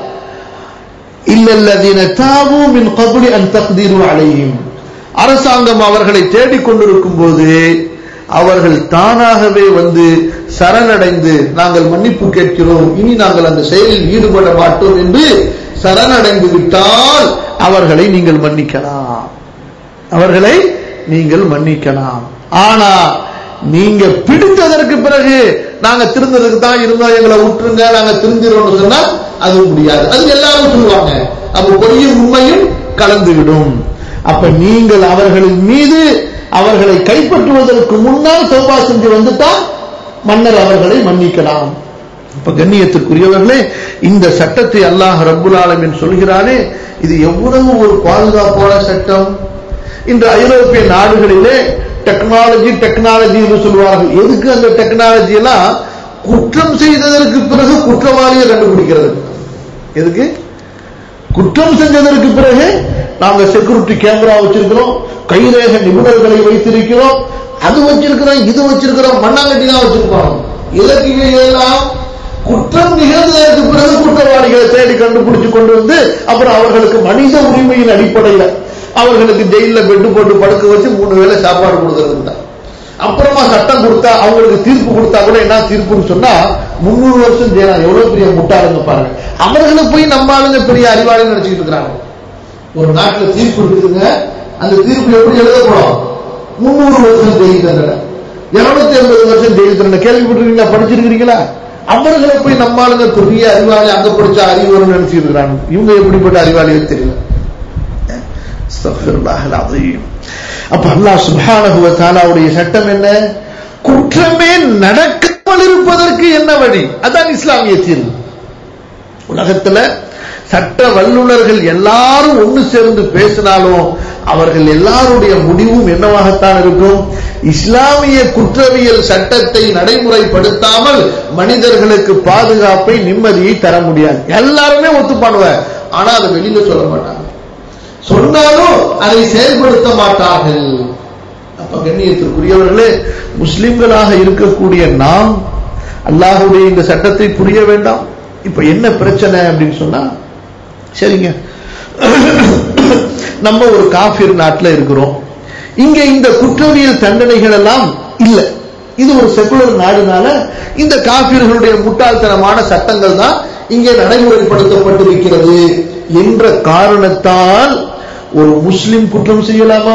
இல்லல்லதீன தாபு மின் கபுலி அன் தக்தீரு அலையும் அரசாங்கம் அவர்களை தேடிக் கொண்டிருக்கும் போது அவர்கள் தானாகவே வந்து சரணடைந்து நாங்கள் மன்னிப்பு கேட்கிறோம் இனி நாங்கள் அந்த செயலில் ஈடுபட மாட்டோம் என்று சரணடைந்து விட்டால் அவர்களை நீங்கள் மன்னிக்கலாம் அவர்களை நீங்கள் மன்னிக்கலாம் ஆனா நீங்க பிடித்ததற்கு பிறகு நாங்க திருந்ததுக்கு தான் இருந்தோம் எங்களை விட்டுருங்க நாங்க திருந்திரோம்னு சொன்னா அது முடியாது அது எல்லாரும் சொல்லுவாங்க அப்ப பொய்யும் உண்மையும் கலந்துவிடும் அப்ப நீங்கள் அவர்களின் மீது அவர்களை கைப்பற்றுவதற்கு முன்னால் சோபா செஞ்சு வந்துட்டா மன்னர் அவர்களை மன்னிக்கலாம் இப்ப கண்ணியத்திற்குரியவர்களே இந்த சட்டத்தை அல்லாஹ் ரப்புல் ஆலமின் சொல்கிறானே இது எவ்வளவு ஒரு பாதுகாப்பான சட்டம் இன்று ஐரோப்பிய நாடுகளிலே டெக்னாலஜி டெக்னாலஜி என்று சொல்வார்கள் எதுக்கு அந்த டெக்னாலஜி எல்லாம் குற்றம் செய்ததற்கு பிறகு குற்றவாளியை கண்டுபிடிக்கிறது எதுக்கு குற்றம் செஞ்சதற்கு பிறகு நாங்க செக்யூரிட்டி கேமரா வச்சிருக்கிறோம் கைரேக நிபுணர்களை வைத்திருக்கிறோம் அது வச்சிருக்கிறோம் இது வச்சிருக்கிறோம் மண்ணாங்கட்டி தான் வச்சிருக்கிறோம் இதற்கு எல்லாம் குற்றம் நிகழ்ந்ததற்கு பிறகு குற்றவாளிகளை தேடி கண்டுபிடிச்சு கொண்டு வந்து அப்புறம் அவர்களுக்கு மனித உரிமையின் அடிப்படையில் அவர்களுக்கு ஜெயில பெட்டு போட்டு படுக்க வச்சு மூணு வேளை சாப்பாடு கொடுக்கறது தான் அப்புறமா சட்டம் கொடுத்தா அவங்களுக்கு தீர்ப்பு கொடுத்தா கூட என்ன தீர்ப்புன்னு சொன்னா முன்னூறு வருஷம் ஜெயிலாம் எவ்வளவு பெரிய முட்டாளுங்க பாருங்க அவர்களை போய் நம்ம ஆளுங்க பெரிய அறிவாளின்னு நினைச்சுக்கிட்டு இருக்கிறாங்க ஒரு நாட்டுல தீர்ப்பு இருக்குதுங்க அந்த தீர்ப்பு எப்படி எழுதப்படும் முன்னூறு வருஷம் ஜெயில் தண்டனை இருநூத்தி ஐம்பது வருஷம் ஜெயில் தண்டனை கேள்விப்பட்டிருக்கீங்களா படிச்சிருக்கிறீங்களா அவர்களை போய் நம்ம ஆளுங்க பெரிய அறிவாளி அங்க படிச்சா அறிவுன்னு நினைச்சுட்டு இருக்கிறாங்க இவங்க எப்படிப்பட்ட அறிவாளிகள் தெரியல அப்ப அல்லா சுபானகுவ தாலாவுடைய சட்டம் என்ன குற்றமே நடக்காமல் இருப்பதற்கு என்ன வழி அதான் இஸ்லாமிய தீர்வு உலகத்துல சட்ட வல்லுநர்கள் எல்லாரும் ஒன்று சேர்ந்து பேசினாலும் அவர்கள் எல்லாருடைய முடிவும் என்னவாகத்தான் இருக்கும் இஸ்லாமிய குற்றவியல் சட்டத்தை நடைமுறைப்படுத்தாமல் மனிதர்களுக்கு பாதுகாப்பை நிம்மதியை தர முடியாது எல்லாருமே ஒத்துப்பாடுவார் ஆனா அதை வெளியில சொல்ல மாட்டாங்க சொன்னாலும் அதை செயல்படுத்த மாட்டார்கள் அப்ப கண்ணியத்திற்குரியவர்களே முஸ்லிம்களாக இருக்கக்கூடிய நாம் அல்லாஹுடைய இந்த சட்டத்தை புரிய வேண்டாம் இப்ப என்ன பிரச்சனை அப்படின்னு சொன்னா சரிங்க நம்ம ஒரு காஃபிர் நாட்டில் இருக்கிறோம் இங்க இந்த குற்றவியல் தண்டனைகள் எல்லாம் இல்லை இது ஒரு செகுலர் நாடுனால இந்த காபிர்களுடைய முட்டாள்தனமான சட்டங்கள் தான் இங்கே நடைமுறைப்படுத்தப்பட்டிருக்கிறது என்ற காரணத்தால் ஒரு முஸ்லிம் குற்றம் செய்யலாமா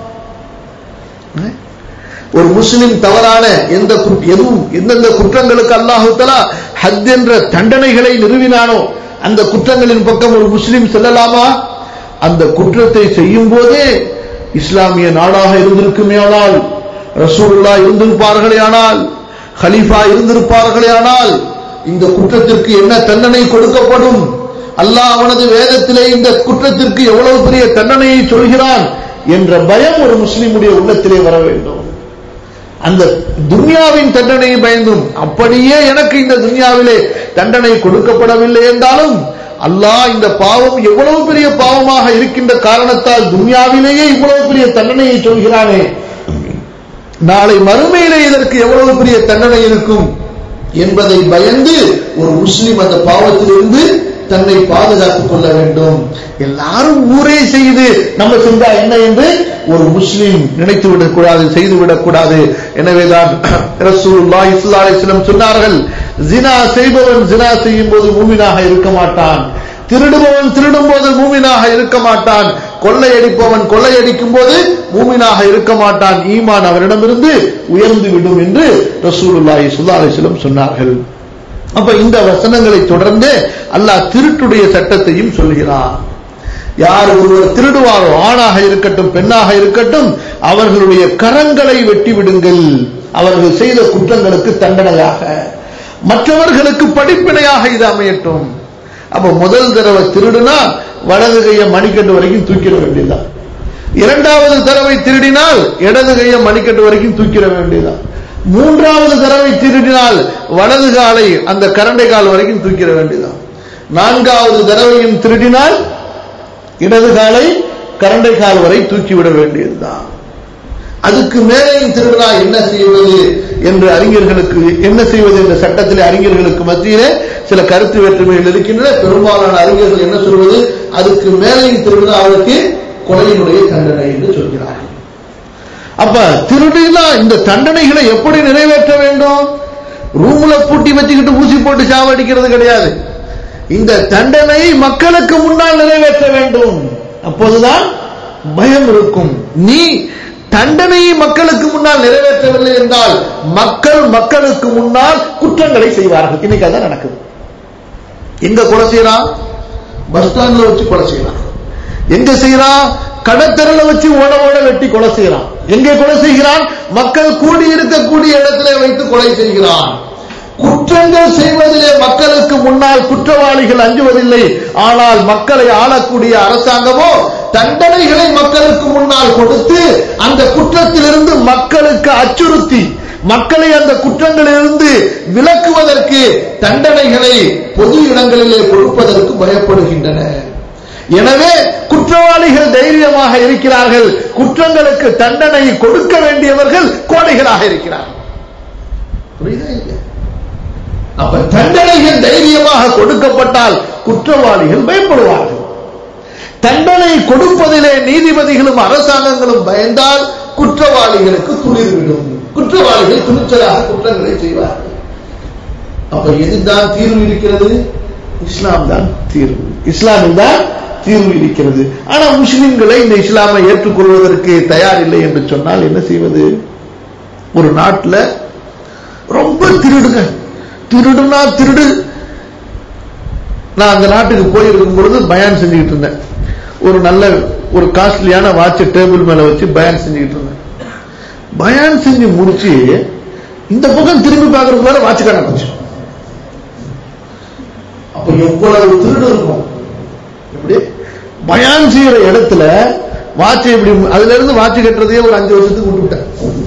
ஒரு முஸ்லிம் தவறான எந்த எதுவும் எந்தெந்த குற்றங்களுக்கு அல்லாஹுத்தலா ஹத் என்ற தண்டனைகளை நிறுவினானோ அந்த குற்றங்களின் பக்கம் ஒரு முஸ்லிம் செல்லலாமா அந்த குற்றத்தை செய்யும் போதே இஸ்லாமிய நாடாக இருந்திருக்குமே ஆனால் ரசூலுல்லா இருந்திருப்பார்களே ஆனால் ஹலீஃபா இருந்திருப்பார்களே ஆனால் இந்த குற்றத்திற்கு என்ன தண்டனை கொடுக்கப்படும் அல்லாஹ் அவனது வேதத்திலே இந்த குற்றத்திற்கு எவ்வளவு பெரிய தண்டனையை சொல்கிறான் என்ற பயம் ஒரு முஸ்லிமுடைய உள்ளத்திலே வர வேண்டும் அந்த துன்யாவின் தண்டனையை பயந்தும் அப்படியே எனக்கு இந்த துன்யாவிலே தண்டனை கொடுக்கப்படவில்லை என்றாலும் அல்லாஹ் இந்த பாவம் எவ்வளவு பெரிய பாவமாக இருக்கின்ற காரணத்தால் துன்யாவிலேயே இவ்வளவு பெரிய தண்டனையை சொல்கிறானே நாளை மறுமையிலே இதற்கு எவ்வளவு பெரிய தண்டனை இருக்கும் என்பதை பயந்து ஒரு முஸ்லிம் அந்த பாவத்திலிருந்து தன்னை பாதுகாத்துக் கொள்ள வேண்டும் எல்லாரும் ஊரே செய்து நம்ம செஞ்சா என்ன என்று ஒரு முஸ்லிம் நினைத்து விடக்கூடாது செய்து விடக்கூடாது எனவேதான் ரசூலுல்லாஹி ஸல்லல்லாஹு அலைஹி வஸல்லம் சொன்னார்கள் ஜினா செய்பவன் ஜினா செய்யும் போது மூமினாக இருக்க மாட்டான் திருடுபவன் திருடும் போது மூமினாக இருக்க மாட்டான் கொள்ளையடிப்பவன் கொள்ளையடிக்கும் போது மூமினாக இருக்க மாட்டான் ஈமான் அவரிடமிருந்து உயர்ந்து விடும் என்று ரசூலுல்லாஹி ஸல்லல்லாஹு அலைஹி வஸல்லம் சொன்னார்கள் அப்ப இந்த வசனங்களை தொடர்ந்து அல்லாஹ் திருட்டுடைய சட்டத்தையும் சொல்கிறார் யார் ஒருவர் திருடுவாரோ ஆணாக இருக்கட்டும் பெண்ணாக இருக்கட்டும் அவர்களுடைய கரங்களை வெட்டி விடுங்கள் அவர்கள் செய்த குற்றங்களுக்கு தண்டனையாக மற்றவர்களுக்கு படிப்பினையாக இது அமையட்டும் அப்ப முதல் தடவை திருடுனா வலது கையை மணிக்கட்டு வரைக்கும் தூக்கிட வேண்டியதுதான் இரண்டாவது தடவை திருடினால் இடது கையை மணிக்கட்டு வரைக்கும் தூக்கிட வேண்டியதுதான் மூன்றாவது தடவை திருடினால் வலது காலை அந்த கரண்டை கால் வரைக்கும் தூக்கிட வேண்டியதுதான் நான்காவது தடவையும் திருடினால் இடது காலை கரண்டை கால் வரை தூக்கிவிட வேண்டியதுதான் அதுக்கு மேலேயும் திருடனா என்ன செய்வது என்று அறிஞர்களுக்கு என்ன செய்வது என்ற சட்டத்திலே அறிஞர்களுக்கு மத்தியிலே சில கருத்து வேற்றுமைகள் இருக்கின்றன பெரும்பாலான அறிஞர்கள் என்ன சொல்வது அதுக்கு மேலேயும் திருடனா அவருக்கு கொலையினுடைய தண்டனை என்று சொல்கிறார்கள் அப்ப திருடினா இந்த தண்டனைகளை எப்படி நிறைவேற்ற வேண்டும் ரூம்ல பூட்டி வச்சுக்கிட்டு ஊசி போட்டு சாவடிக்கிறது கிடையாது இந்த தண்டனை மக்களுக்கு முன்னால் நிறைவேற்ற வேண்டும் அப்போதுதான் பயம் இருக்கும் நீ தண்டனையை மக்களுக்கு முன்னால் நிறைவேற்றவில்லை என்றால் மக்கள் மக்களுக்கு முன்னால் குற்றங்களை செய்வார்கள் இன்னைக்கு அதான் நடக்குது எங்க கொலை செய்யறான் பஸ் ஸ்டாண்ட்ல வச்சு கொலை செய்யறான் எங்க செய்யறான் கடத்தரல வச்சு ஓட ஓட வெட்டி கொலை செய்யறான் எங்கே கொலை செய்கிறான் மக்கள் கூடி இருக்கக்கூடிய இடத்திலே வைத்து கொலை செய்கிறான் குற்றங்கள் செய்வதிலே மக்களுக்கு முன்னால் குற்றவாளிகள் அஞ்சுவதில்லை ஆனால் மக்களை ஆளக்கூடிய அரசாங்கமோ தண்டனைகளை மக்களுக்கு முன்னால் கொடுத்து அந்த குற்றத்திலிருந்து மக்களுக்கு அச்சுறுத்தி மக்களை அந்த குற்றங்களிலிருந்து விலக்குவதற்கு தண்டனைகளை பொது இடங்களிலே கொடுப்பதற்கு பயப்படுகின்றன எனவே குற்றவாளிகள் தைரியமாக இருக்கிறார்கள் குற்றங்களுக்கு தண்டனை கொடுக்க வேண்டியவர்கள் கோடைகளாக இருக்கிறார்கள் புரியுதா இல்லையா? அப்ப தண்டனைகள் தைரியமாக கொடுக்கப்பட்டால் குற்றவாளிகள் பயப்படுவார்கள் தண்டனை கொடுப்பதிலே நீதிபதிகளும் அரசாங்கங்களும் பயந்தால் குற்றவாளிகளுக்கு துளிர்விடும் குற்றவாளிகள் துணிச்சலாக குற்றங்களை செய்வார்கள் அப்ப எதுதான் தீர்வு இருக்கிறது இஸ்லாம் தான் தீர்வு இஸ்லாமில் தான் தீர்வு இருக்கிறது ஆனா முஸ்லிம்களை இந்த இஸ்லாமை ஏற்றுக்கொள்வதற்கு தயார் இல்லை என்று சொன்னால் என்ன செய்வது ஒரு நாட்டுல ரொம்ப திருடுங்க திருடுனா திருடு நான் அந்த நாட்டுக்கு போயிருக்கும் பொழுது பயான் செஞ்சுக்கிட்டு இருந்தேன் ஒரு நல்ல ஒரு காஸ்ட்லியான வாட்சை டேபிள் மேல வச்சு பயான் செஞ்சுக்கிட்டு இருந்தேன் பயான் செஞ்சு முடிச்சு இந்த பக்கம் திரும்பி பார்க்கறதுக்குள்ள வாட்ச் காண போச்சு அப்ப எவ்வளவு திருடு இருக்கும் எப்படி பயான் செய்யற இடத்துல வாட்சை இப்படி அதுல இருந்து வாட்ச் கட்டுறதையே ஒரு அஞ்சு வருஷத்துக்கு விட்டுவிட்டேன்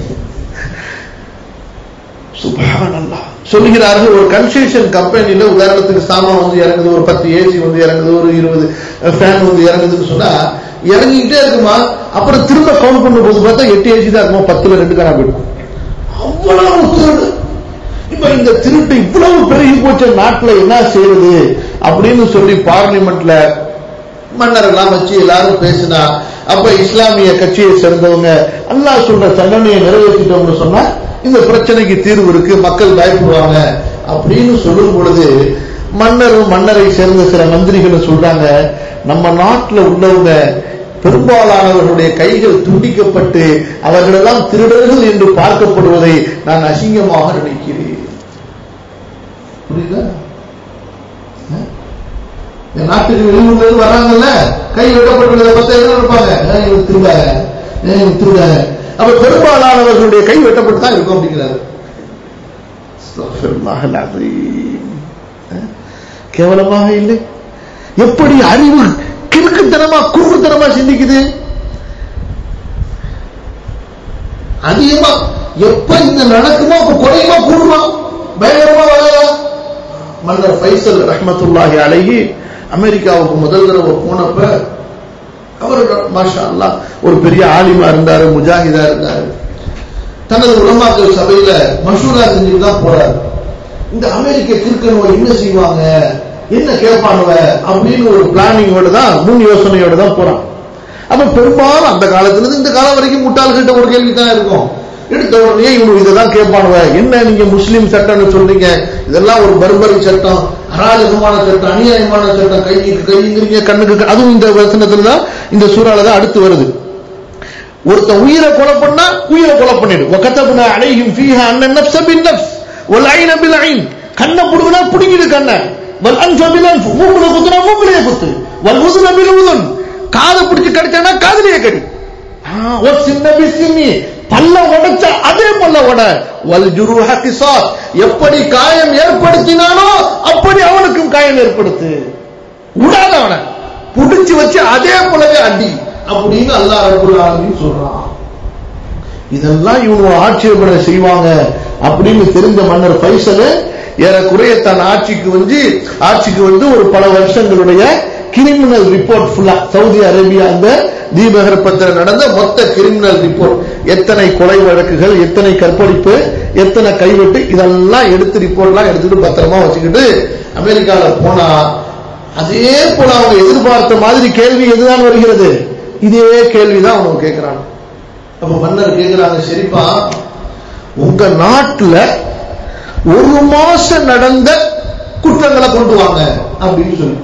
சுபஹானல்லாஹ் சொல்லுகிறார்கள் ஒரு கன்ஸ்ட்ரக்ஷன் கம்பெனில உதாரணத்துக்கு சாமான் வந்து இறங்குது ஒரு பத்து ஏசி வந்து இறங்குது ஒரு இருபது ஃபேன் வந்து இறங்குதுன்னு சொன்னா இறங்கிக்கிட்டே இருக்குமா அப்புறம் திரும்ப கவுண்ட் பண்ணும் போது பார்த்தா எட்டு ஏசி தான் இருக்குமா பத்துல ரெண்டு காணா போயிடும் அவ்வளவு திருடு இப்ப இந்த திருட்டு இவ்வளவு பெருகி போச்ச நாட்டுல என்ன செய்யறது அப்படின்னு சொல்லி பார்லிமெண்ட்ல மன்னரெல்லாம் வச்சு எல்லாரும் பேசினா அப்ப இஸ்லாமிய கட்சியை சேர்ந்தவங்க அல்லாஹ் சொல்ற தண்டனையை நிறைவேற்றிட்டோம்னு சொன்னா இந்த பிரச்சனைக்கு தீர்வு இருக்கு மக்கள் பயப்படுவாங்க அப்படின்னு சொல்லும் பொழுது மன்னரும் மன்னரை சேர்ந்த சில மந்திரிகளும் சொல்றாங்க நம்ம நாட்டுல உள்ளவங்க பெரும்பாலானவர்களுடைய கைகள் துண்டிக்கப்பட்டு அவர்களெல்லாம் திருடர்கள் என்று பார்க்கப்படுவதை நான் அசிங்கமாக நினைக்கிறேன் புரியுதா என் நாட்டுக்கு வெளியூர்ல இருந்து வர்றாங்கல்ல கை வெட்டப்பட்டுள்ளதை பார்த்தா என்ன நினைப்பாங்க ஏன் இவங்க திருடாங்க ஏன் இவங்க திருடாங்க அப்ப பெரும்பாலானவர்களுடைய கை வெட்டப்பட்டு தான் இருக்கும் அப்படிங்கிறாரு அஸ்தக்ஃபிருல்லாஹ் அல்-அஸீம். அஹ், கேவலமாக இல்லை எப்படி அறிவு கிறுக்குத்தனமா குறுக்குத்தனமா சிந்திக்குது அதிகமா எப்ப இந்த நடக்குமோ அப்ப குறையுமா கூடுமா பயங்கரமா வராதா மன்னர் ஃபைசல் ரஹ்மத்துல்லாஹி அலைஹி அமெரிக்காவுக்கு முதல் தடவை போனப்ப அவர் மாஷா அல்லாஹ் ஒரு பெரிய ஆலிமா இருந்தாரு முஜாஹிதா இருந்தாரு தனது உலமாக்கள் சபையில மசூரா செஞ்சுட்டு தான் போறாரு இந்த அமெரிக்க கிறுக்கனவ என்ன செய்வாங்க என்ன கேட்பானுவ அப்படின்னு ஒரு பிளானிங்கோட தான் முன் யோசனையோட தான் போறான் அப்ப பெரும்பாலும் அந்த காலத்துல இருந்து இந்த காலம் வரைக்கும் முட்டாள்கிட்ட ஒரு கேள்வி தான் இருக்கும் எடுத்த உடனே இவனு இதைதான் கேட்பானுவ என்ன நீங்க முஸ்லீம் சட்டம்னு சொல்றீங்க இதெல்லாம் ஒரு பர்பரி சட்டம் அராஜகமான சட்டம் அநியாயமான சட்டம் கைக்கு கைங்கிறீங்க கண்ணுக்கு க- அதுவும் இந்த வசனத்துல தான் இந்த சூறால தான் அடுத்து வருது ஒருத்தன் உயிரை கொலை பண்ணா உயிரை கொலை பண்ணிடு வகத்தபுனா அலைஹிம் ஃபீஹா அன்ன நஃப்ஸ பின் நஃப்ஸ் வல் ஐன பில் ஐன் கண்ணை புடுங்கினா புடுங்கிடு கண்ணை வல் அன்ஃப பில் அன்ஃப் மூக்குல குத்துனா மூக்குலயே குத்து வல் உதுன பில் உதுன் காதை பிடிச்சு கடிச்சானா காதுலயே கடி ஆ, ஒரு சின்ன பிசினி பல்ல உடைச்ச அதே பல்ல உட வல் ஜுருஹ கிசாஸ் எப்படி காயம் ஏற்படுத்தினானோ அப்படி அவனுக்கும் காயம் ஏற்படுத்து விடாத அவனை புடிச்சு வச்சு அதே போலவே அடி அப்படின்னு அல்லாஹ் ரப்பல் ஆலமீன் சொல்றான் இதெல்லாம் இவங்க ஆட்சேபனை செய்வாங்க அப்படின்னு தெரிந்த மன்னர் ஃபைசல் ஏறக்குறைய தன் ஆட்சிக்கு வந்து ஆட்சிக்கு வந்து ஒரு பல வருஷங்களுடைய கிரிமினல் ரிப்போர்ட் ஃபுல்லா சவுதி அரேபியா அந்த தீபகற்பத்தில் நடந்த மொத்த கிரிமினல் ரிப்போர்ட் எத்தனை கொலை வழக்குகள் எத்தனை கற்பழிப்பு எத்தனை கைவெட்டு இதெல்லாம் எடுத்து ரிப்போர்ட்லாம் எடுத்துட்டு பத்திரமா வச்சுக்கிட்டு அமெரிக்கால போனா அதே போல அவங்க எதிர்பார்த்த மாதிரி கேள்வி எதுதான் வருகிறது இதே கேள்விதான் அவங்க கேட்கிறாங்க அப்ப மன்னர் கேட்கிறாங்க சரிப்பா உங்க நாட்டுல ஒரு மாசம் நடந்த குற்றங்களை கொண்டு வாங்க அப்படின்னு சொல்லி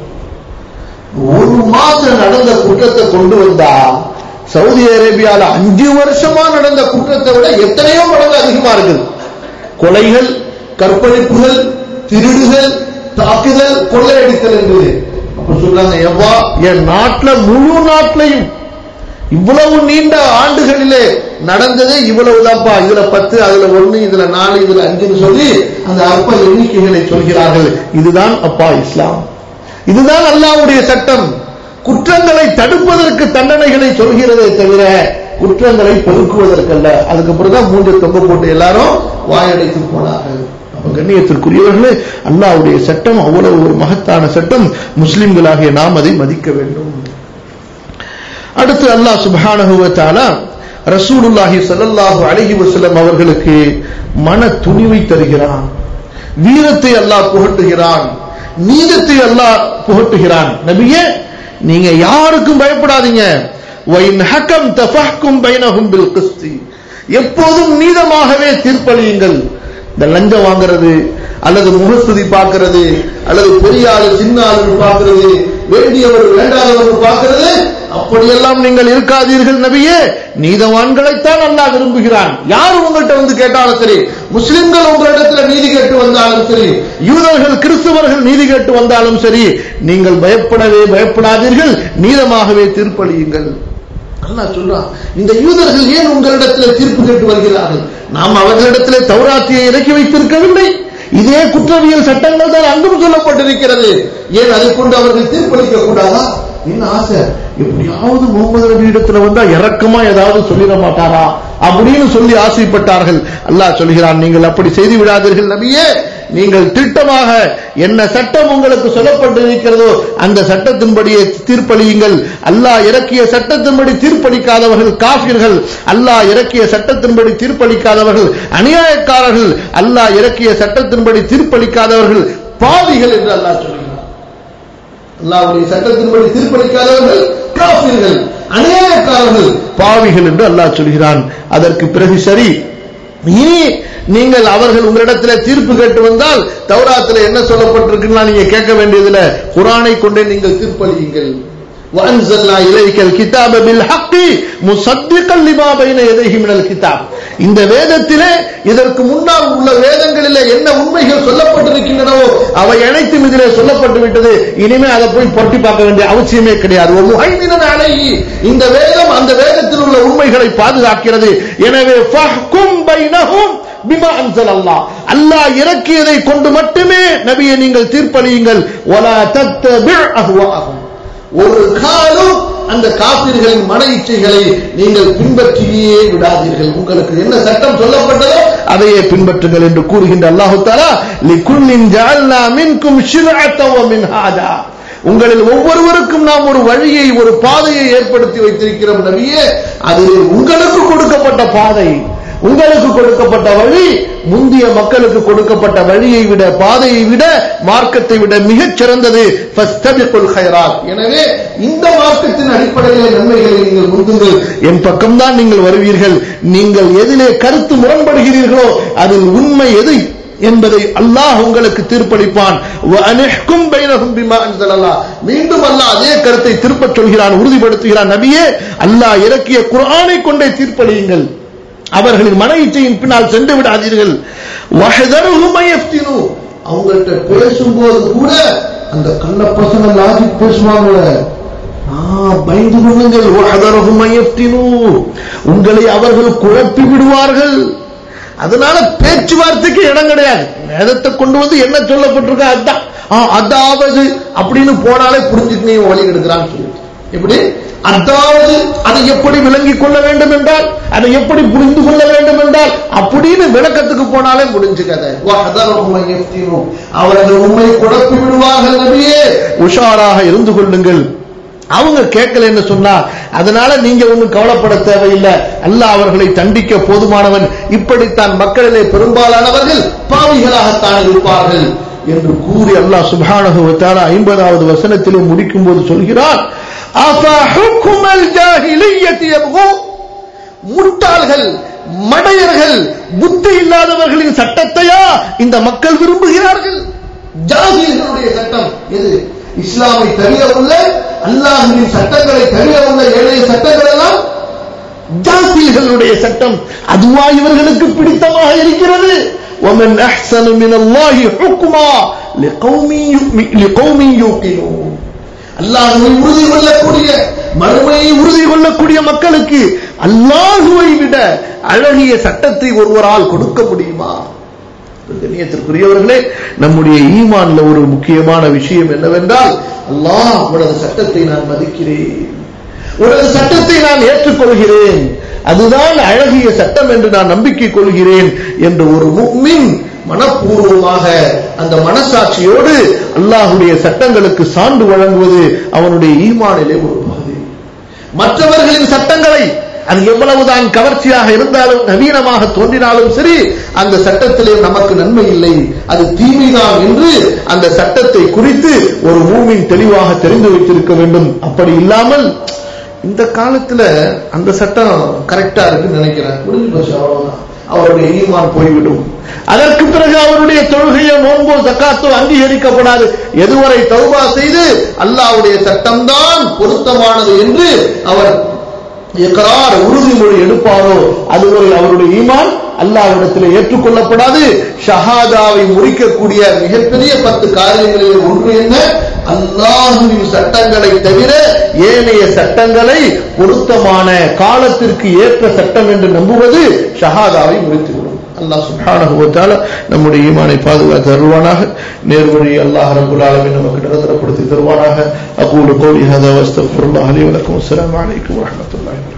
ஒரு மாசம் நடந்த குற்றத்தை கொண்டு வந்தா சவுதி அரேபியால அஞ்சு வருஷமா நடந்த குற்றத்தை விட எத்தனையோ மடங்கு அதிகமா இருக்குது கொலைகள் கற்பழிப்புகள் திருடுகள் தாக்குதல் கொள்ளையடித்தல் என்பது அப்ப சொல்றாங்க எவ்வா என் நாட்டுல முழு நாட்டிலையும் இவ்வளவு நீண்ட ஆண்டுகளிலே நடந்ததே இவ்வளவுதான்ப்பா இதுல பத்து அதுல ஒண்ணு இதுல நாலு இதுல அஞ்சுன்னு சொல்லி அந்த அற்ப எண்ணிக்கைகளை சொல்கிறார்கள் இதுதான் அப்பா இஸ்லாம் இதுதான் அல்லாஹ்வுடைய சட்டம் குற்றங்களை தடுப்பதற்கு தண்டனைகளை சொல்கிறதே தவிர குற்றங்களை பெருக்குவதற்கல்ல அதுக்கப்புறம் தான் மூன்று தொங்க போட்டு எல்லாரும் வாயடைத்து போனார்கள் அப்ப கண்ணியத்திற்குரியவர்களே அல்லாஹ்வுடைய சட்டம் அவ்வளவு ஒரு மகத்தான சட்டம் முஸ்லிம்களாகிய நாம் அதை மதிக்க வேண்டும் அடுத்து அல்லாஹ் சுப்ஹானஹு வ தஆலா ரசூலுல்லாஹி ஸல்லல்லாஹு அலைஹி வஸல்லம் அவர்களுக்கு மன துணிவை தருகிறான் வீரத்தை அல்லாஹ் புகட்டுகிறான் நீதத்தை அல்லாஹ் புகட்டுகிறான் நபியே நீங்க யாருக்கும் பயப்படாதீங்க வைன் ஹக்கம் தஃபஹ்கும் பைனஹும் பில் கிஸ்தி எப்போதும் நீதமாகவே தீர்ப்பளியுங்கள் இந்த லஞ்சம் வாங்குறது அல்லது முகஸ்துதி பார்க்கிறது அல்லது பெரிய ஆளு சின்ன ஆளு பார்க்கிறது வேண்டியவர் வேண்டாதவர் பார்க்கிறது அப்படியெல்லாம் நீங்கள் இருக்காதீர்கள் நபியே நீதவான்களைத்தான் அல்லாஹ் விரும்புகிறான் யார் உங்கள்கிட்ட வந்து கேட்டாலும் சரி முஸ்லிம்கள் உங்களிடத்துல நீதி கேட்டு வந்தாலும் சரி யூதர்கள் கிறிஸ்தவர்கள் நீதி கேட்டு வந்தாலும் சரி நீங்கள் பயப்படவே பயப்படாதீர்கள் நீதமாகவே தீர்ப்பளியுங்கள் அல்லாஹ் சொல்றான் இந்த யூதர்கள் ஏன் உங்களிடத்தில் தீர்ப்பு கேட்டு வருகிறார்கள் நாம் அவர்களிடத்தில் தௌராத்தியை இறக்கி வைத்திருக்கவில்லை இதே குற்றவியல் சட்டங்கள் தான் அங்கும் சொல்லப்பட்டிருக்கிறது ஏன் அதை கொண்டு அவர்கள் தீர்ப்பளிக்க கூடாதா என்ன ஆசை எப்படியாவது முகமது நபி இடத்துல வந்தா இறக்கமா ஏதாவது சொல்லிட மாட்டாரா அப்படின்னு சொல்லி ஆசைப்பட்டார்கள் அல்லாஹ் சொல்கிறான் நீங்கள் அப்படி செய்து விடாதீர்கள் நபியே நீங்கள் திட்டமாக என்ன சட்டம் உங்களுக்கு சொல்லப்பட்டிருக்கிறதோ அந்த சட்டத்தின்படியே தீர்ப்பளியுங்கள் அல்லாஹ் இறக்கிய சட்டத்தின்படி தீர்ப்பளிக்காதவர்கள் காஃபிர்கள் அல்லாஹ் இறக்கிய சட்டத்தின்படி தீர்ப்பளிக்காதவர்கள் அநியாயக்காரர்கள் அல்லாஹ் இறக்கிய சட்டத்தின்படி தீர்ப்பளிக்காதவர்கள் பாவிகள் என்று அல்லாஹ் சொல்கிறார் அல்லாஹ்வுடைய சட்டத்தின்படி தீர்ப்பளிக்காதவர்கள் காஃபிர்கள் அநியாயக்காரர்கள் பாவிகள் என்று அல்லாஹ் சொல்கிறான் அதற்கு பிறகு சரி இனி நீங்கள் அவர்கள் உங்களிடத்தில் தீர்ப்பு கேட்டு வந்தால் தௌராத்தில் என்ன சொல்லப்பட்டிருக்குன்னா நீங்க கேட்க வேண்டியதில்லை குரானை கொண்டே நீங்கள் தீர்ப்பளியுங்கள் وأنزلنا إليك الكتاب بالحق مصدقا لما بين يديه من الكتاب இந்த வேதத்திலே இதற்கு முன்னால் உள்ள வேதங்களிலே என்ன உண்மைகள் சொல்லப்பட்டிருக்கின்றனவோ அவை அனைத்தும் இதிலே சொல்லப்பட்டு விட்டது இனிமே அதை போய் பொட்டி பார்க்க வேண்டிய அவசியமே கிடையாது ஒரு முஹைமினன் அலைஹி இந்த வேதம் அந்த வேதத்தில் உள்ள உண்மைகளை பாதுகாக்கிறது எனவே ஃபஹ்கும் பைனஹும் பிமா அன்சல் அல்லாஹ் அல்லாஹ் இறக்கியதை கொண்டு மட்டுமே நபியை நீங்கள் தீர்ப்பளியுங்கள் வலா தத்தபி அஹ்வாஹும் ஒரு காலம் அந்த காஃபிர் காப்பீர்களின் மன இச்சைகளை நீங்கள் பின்பற்றியே விடாதீர்கள் உங்களுக்கு என்ன சட்டம் சொல்லப்பட்டதோ அதையே பின்பற்றுங்கள் என்று கூறுகின்ற அல்லாஹு தாலா லிகுல்லின் ஜஅல்னா மின்கும் ஷிர்அத்தன் வ மின்ஹாஜா உங்களில் ஒவ்வொருவருக்கும் நாம் ஒரு வழியை ஒரு பாதையை ஏற்படுத்தி வைத்திருக்கிறோம் நபியே அது உங்களுக்கு கொடுக்கப்பட்ட பாதை உங்களுக்கு கொடுக்கப்பட்ட வழி முந்திய மக்களுக்கு கொடுக்கப்பட்ட வழியை விட பாதையை விட மார்க்கத்தை விட மிகச் சிறந்தது ஃபஸ்தபிகுல் ஹைராத் எனவே இந்த மார்க்கத்தின் அடிப்படையில் நன்மைகளை நீங்கள் முந்துங்கள் என் பக்கம்தான் நீங்கள் வருவீர்கள் நீங்கள் எதிலே கருத்து முரண்படுகிறீர்களோ அதில் உண்மை எது என்பதை அல்லாஹ் உங்களுக்கு தீர்ப்பளிப்பான் வஅனிஹ்கும் பைனஹும் பிமா அன்ஸலல்லாஹ் மீண்டும் அல்லாஹ் அதே கருத்தை திருப்பச் சொல்கிறான் உறுதிப்படுத்துகிறான் நபியே அல்லாஹ் இறக்கிய குர்ஆனை கொண்டே தீர்ப்பளியுங்கள் அவர்களின் மன இச்சையின் பின்னால் சென்று விடாதீர்கள் வஹதருஹும் யஃப்தினு அவங்கள்ட்ட பேசும்போது கூட அந்த கள்ள பசங்க லாஜிக் பேசுவாங்க பயந்து கொள்ளுங்கள் வஹதருஹும் யஃப்தினு உங்களை அவர்கள் குழப்பி விடுவார்கள் அதனால பேச்சுவார்த்தைக்கு இடம் கிடையாது வேதத்தை கொண்டு வந்து என்ன சொல்லப்பட்டிருக்க அதான் அதாவது அப்படின்னு போனாலே புரிஞ்சுட்டு நீ வழி எடுக்கிறான்னு சொல்லிட்டு எப்படி அதாவது அதை எப்படி விளங்கிக் கொள்ள வேண்டும் என்றால் அதை எப்படி புரிந்து கொள்ள வேண்டும் என்றால் அப்படின்னு விளக்கத்துக்கு போனாலே முடிஞ்சு கதை அவர்கள் உண்மை குழப்பி விடுவார்கள் நபியே உஷாராக இருந்து கொள்ளுங்கள் அவங்க கேட்கலன்னு சொன்னா அதனால நீங்க ஒன்றும் கவலைப்பட தேவையில்லை அல்லாஹ் அவர்களை தண்டிக்க போதுமானவன் இப்படித்தான் மக்களிலே பெரும்பாலானவர்கள் பாவிகளாகத்தான் இருப்பார்கள் என்று கூறி அல்லாஹ் சுபானகு ஐம்பதாவது வசனத்திலே முடிக்கும் போது சொல்கிறார் முட்டாள்கள் மடையர்கள் புத்தி இல்லாதவர்களின் சட்டத்தையா இந்த மக்கள் விரும்புகிறார்கள் ஜாகிர்களுடைய சட்டம் எது இஸ்லாமை தவிர உள்ள அல்லாஹின் சட்டங்களை தவிர உள்ள ஏழைய சட்டங்கள் எல்லாம் ஜாகில்களுடைய சட்டம் அதுவா இவர்களுக்கு பிடித்தமாக இருக்கிறது ومن أحسن من الله حكما لقوم لقوم يوقنون அல்லாஹுவை உறுதி கொள்ளக்கூடிய மறுமையை உறுதி கொள்ளக்கூடிய மக்களுக்கு அல்லாஹுவை விட அழகிய சட்டத்தை ஒருவரால் கொடுக்க முடியுமா கண்ணியத்திற்குரியவர்களே நம்முடைய ஈமான்ல ஒரு முக்கியமான விஷயம் என்னவென்றால் அல்லாஹ் உனது சட்டத்தை நான் மதிக்கிறேன் உனது சட்டத்தை நான் ஏற்றுக்கொள்கிறேன் அதுதான் அழகிய சட்டம் என்று நான் நம்பிக்கை கொள்கிறேன் என்று ஒரு முக்மின் மனப்பூர்வமாக அந்த மனசாட்சியோடு அல்லாஹுடைய சட்டங்களுக்கு சான்று வழங்குவது அவனுடைய ஈமானிலே ஒரு பகுதி மற்றவர்களின் சட்டங்களை அது எவ்வளவுதான் கவர்ச்சியாக இருந்தாலும் நவீனமாக தோன்றினாலும் சரி அந்த சட்டத்திலே நமக்கு நன்மை இல்லை அது தீமைதான் என்று அந்த சட்டத்தை குறித்து ஒரு மூமின் தெளிவாக தெரிந்து வைத்திருக்க வேண்டும் அப்படி இல்லாமல் இந்த காலத்துல அந்த சட்டம் கரெக்டா இருக்குன்னு நினைக்கிறேன் முடிஞ்சு போச்சு அவ்வளவுதான் அவருடைய ஈமான் போய்விடும் அதற்கு பிறகு அவருடைய தொழுகையோ நோன்போ தக்காத்தோ அங்கீகரிக்கப்படாது எதுவரை தௌபா செய்து அல்லாவுடைய சட்டம்தான் பொருத்தமானது என்று அவர் இக்கரார் உறுதிமொழி எடுப்பாரோ அதுவரை அவருடைய ஈமான் அல்லாவிடத்தில் ஏற்றுக்கொள்ளப்படாது ஷஹாதாவை முறிக்கக்கூடிய மிகப்பெரிய பத்து காரியங்களில் ஒன்று என்ன அல்லாஹுவின் சட்டங்களை தவிர ஏனைய சட்டங்களை பொருத்தமான காலத்திற்கு ஏற்ற சட்டம் என்று நம்புவது ஷஹாதாவை முறித்துவிடும் அல்லாஹ் சுப்ஹானஹு நம்முடைய ஈமானை பாதுகாத்து தருவானாக நேர்வழி அல்லாஹ் ரபுல் ஆலமின் நமக்கு நிரந்தரப்படுத்தி தருவானாக அகூலு கோலி ஹதா வஸ்தக்ஃபிருல்லாஹ் அலி வலக்கும் அஸ்ஸலாமு அலைக்கும் வரஹ்மத்துல்லாஹி